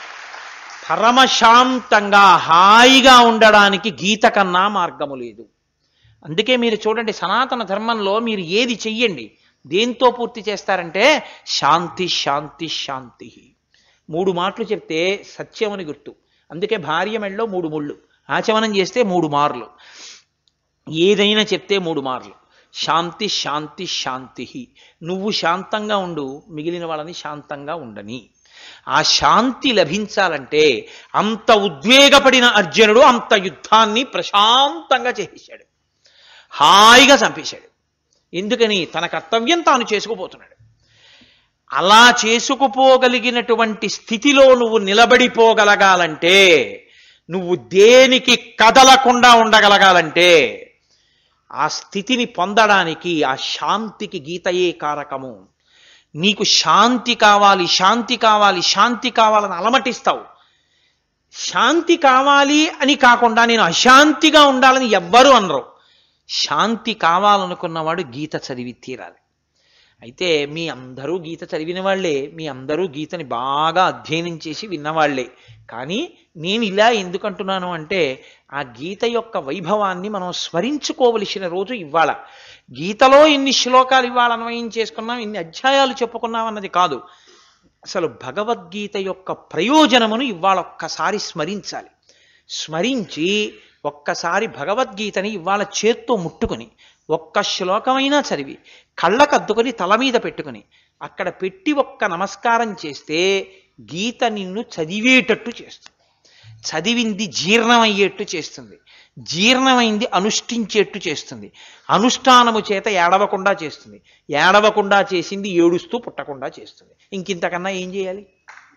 పరమశాంతంగా హాయిగా ఉండడానికి గీత కన్నా మార్గము లేదు అందుకే మీరు చూడండి సనాతన ధర్మంలో మీరు ఏది చెయ్యండి దేంతో పూర్తి చేస్తారంటే శాంతి శాంతి శాంతి మూడు మాటలు చెప్తే సత్యమని గుర్తు అందుకే భార్య మెళ్ళలో మూడు ముళ్ళు ఆచమనం చేస్తే మూడు మార్లు ఏదైనా చెప్తే మూడు మార్లు శాంతి శాంతి శాంతి నువ్వు శాంతంగా ఉండు మిగిలిన వాళ్ళని శాంతంగా ఉండని ఆ శాంతి లభించాలంటే అంత ఉద్వేగపడిన అర్జునుడు అంత యుద్ధాన్ని ప్రశాంతంగా చేసేశాడు హాయిగా చంపేశాడు ఎందుకని తన కర్తవ్యం తాను చేసుకుపోతున్నాడు అలా చేసుకుపోగలిగినటువంటి స్థితిలో నువ్వు నిలబడిపోగలగాలంటే నువ్వు దేనికి కదలకుండా ఉండగలగాలంటే ఆ స్థితిని పొందడానికి ఆ శాంతికి గీతయే కారకము నీకు శాంతి కావాలి శాంతి కావాలి శాంతి కావాలని అలమటిస్తావు శాంతి కావాలి అని కాకుండా నేను అశాంతిగా ఉండాలని ఎవ్వరూ అనరు శాంతి కావాలనుకున్నవాడు గీత చదివి తీరాలి అయితే మీ అందరూ గీత చదివిన వాళ్ళే మీ అందరూ గీతని బాగా అధ్యయనం చేసి విన్నవాళ్లే కానీ నేను ఇలా ఎందుకంటున్నాను అంటే ఆ గీత యొక్క వైభవాన్ని మనం స్మరించుకోవలసిన రోజు ఇవాళ గీతలో ఇన్ని శ్లోకాలు ఇవాళ అన్వయం చేసుకున్నాం ఇన్ని అధ్యాయాలు చెప్పుకున్నాం అన్నది కాదు అసలు భగవద్గీత యొక్క ప్రయోజనమును ఇవాళ ఒక్కసారి స్మరించాలి స్మరించి ఒక్కసారి భగవద్గీతని ఇవాళ చేత్తో ముట్టుకుని ఒక్క శ్లోకమైనా చదివి కళ్ళకద్దుకొని తల మీద పెట్టుకుని అక్కడ పెట్టి ఒక్క నమస్కారం చేస్తే గీత నిన్ను చదివేటట్టు చేస్తుంది చదివింది జీర్ణమయ్యేట్టు చేస్తుంది జీర్ణమైంది అనుష్ఠించేట్టు చేస్తుంది అనుష్ఠానము చేత ఏడవకుండా చేస్తుంది ఏడవకుండా చేసింది ఏడుస్తూ పుట్టకుండా చేస్తుంది ఇంకింతకన్నా ఏం చేయాలి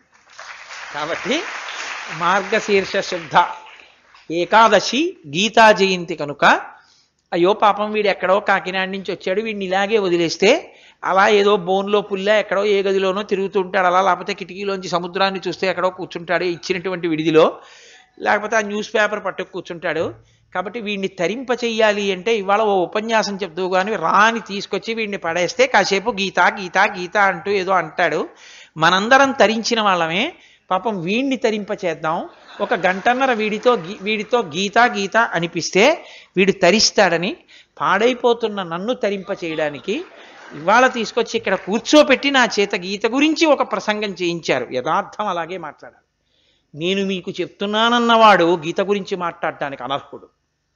కాబట్టి మార్గశీర్ష శుద్ధ ఏకాదశి గీతా జయంతి కనుక అయ్యో పాపం వీడు ఎక్కడో కాకినాడ నుంచి వచ్చాడు వీడిని ఇలాగే వదిలేస్తే అలా ఏదో బోన్లో పుల్ల ఎక్కడో ఏ గదిలోనో తిరుగుతుంటాడు అలా లేకపోతే కిటికీలోంచి సముద్రాన్ని చూస్తే ఎక్కడో కూర్చుంటాడు ఇచ్చినటువంటి విడిదిలో లేకపోతే ఆ న్యూస్ పేపర్ పట్టుకు కూర్చుంటాడు కాబట్టి వీడిని తరింప చెయ్యాలి అంటే ఇవాళ ఓ ఉపన్యాసం చెప్తూ కానీ రాని తీసుకొచ్చి వీడిని పడేస్తే కాసేపు గీత గీత గీత అంటూ ఏదో అంటాడు మనందరం తరించిన వాళ్ళమే పాపం వీడిని తరింప చేద్దాం ఒక గంటన్నర వీడితో గీ- వీడితో గీత గీత అనిపిస్తే వీడు తరిస్తాడని పాడైపోతున్న నన్ను తరింప చేయడానికి ఇవాళ తీసుకొచ్చి ఇక్కడ కూర్చోపెట్టి నా చేత గీత గురించి ఒక ప్రసంగం చేయించారు యథార్థం అలాగే మాట్లాడాలి నేను మీకు చెప్తున్నానన్నవాడు గీత గురించి మాట్లాడటానికి అనర్హుడు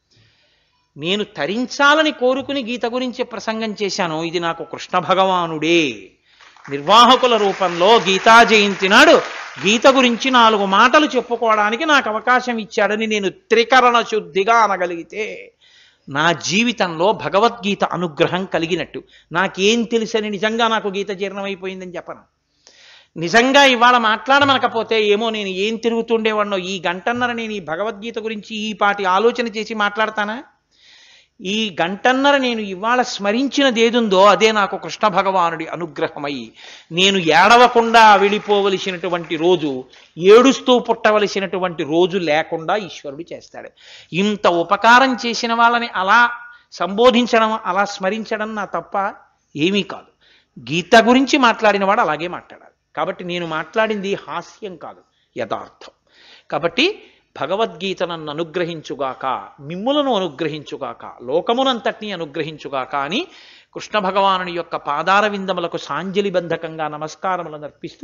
నేను తరించాలని కోరుకుని గీత గురించి ప్రసంగం చేశాను ఇది నాకు కృష్ణ భగవానుడే నిర్వాహకుల రూపంలో గీతా జయంతి నాడు గీత గురించి నాలుగు మాటలు చెప్పుకోవడానికి నాకు అవకాశం ఇచ్చాడని నేను త్రికరణ శుద్ధిగా అనగలిగితే నా జీవితంలో భగవద్గీత అనుగ్రహం కలిగినట్టు నాకేం తెలుసని నిజంగా నాకు గీత జీర్ణమైపోయిందని చెప్పను నిజంగా ఇవాళ మాట్లాడమనకపోతే ఏమో నేను ఏం తిరుగుతుండేవాడినో ఈ గంటన్నర నేను ఈ భగవద్గీత గురించి ఈ పాటి ఆలోచన చేసి మాట్లాడతానా ఈ గంటన్నర నేను ఇవాళ స్మరించినది ఏదుందో అదే నాకు కృష్ణ భగవానుడి అనుగ్రహమై నేను ఏడవకుండా వెళ్ళిపోవలసినటువంటి రోజు ఏడుస్తూ పుట్టవలసినటువంటి రోజు లేకుండా ఈశ్వరుడు చేస్తాడు ఇంత ఉపకారం చేసిన వాళ్ళని అలా సంబోధించడం అలా స్మరించడం నా తప్ప ఏమీ కాదు గీత గురించి మాట్లాడిన వాడు అలాగే మాట్లాడాలి కాబట్టి నేను మాట్లాడింది హాస్యం కాదు యథార్థం కాబట్టి భగవద్గీత నన్ను అనుగ్రహించుగాక మిమ్ములను అనుగ్రహించుగాక లోకమునంతటినీ అనుగ్రహించుగాక అని కృష్ణ భగవానుని యొక్క పాదార విందములకు సాంజలి బంధకంగా నమస్కారములను అర్పిస్తూ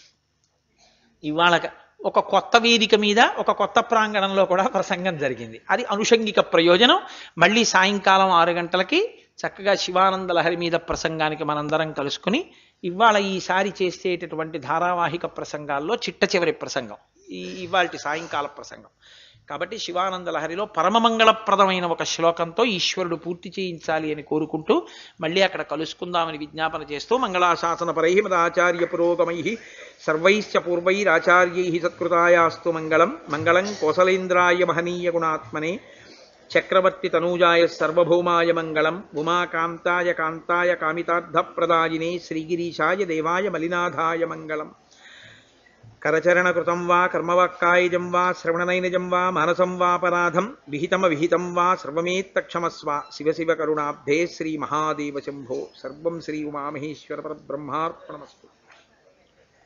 ఇవాళ ఒక కొత్త వేదిక మీద ఒక కొత్త ప్రాంగణంలో కూడా ప్రసంగం జరిగింది అది అనుషంగిక ప్రయోజనం మళ్ళీ సాయంకాలం ఆరు గంటలకి చక్కగా శివానంద లహరి మీద ప్రసంగానికి మనందరం కలుసుకుని ఇవాళ ఈసారి చేసేటటువంటి ధారావాహిక ప్రసంగాల్లో చిట్ట చివరి ప్రసంగం ఈ ఇవాళ సాయంకాల ప్రసంగం కాబట్టి శివానంద లహరిలో పరమమంగళప్రదమైన ఒక శ్లోకంతో ఈశ్వరుడు పూర్తి చేయించాలి అని కోరుకుంటూ మళ్ళీ అక్కడ కలుసుకుందామని విజ్ఞాపన చేస్తూ మంగళాశాసన పరై మదాచార్య పురోగమై సర్వైశ్చ పూర్వైరాచార్యై సత్కృతాయాస్తు మంగళం మంగళం కోసలేంద్రాయ మహనీయ గుణాత్మనే చక్రవర్తి తనూజాయ సర్వభౌమాయ మంగళం ఉమాకాంతాయ కాంతాయ కామితార్థప్రదాయినే శ్రీగిరీశాయ దేవాయ మలినాథాయ మంగళం కరచరణకృతం వా కర్మవాక్కాయజం వా శ్రవణనైనజం వా మానసం వాపరాధం విహితమ విహితం వా సర్వమేత్తక్షమస్వ శివ శివ కరుణాబ్ధే శ్రీ మహాదేవ శంభో సర్వం శ్రీ ఉమామహేశ్వర పరబ్రహ్మార్పణమస్తు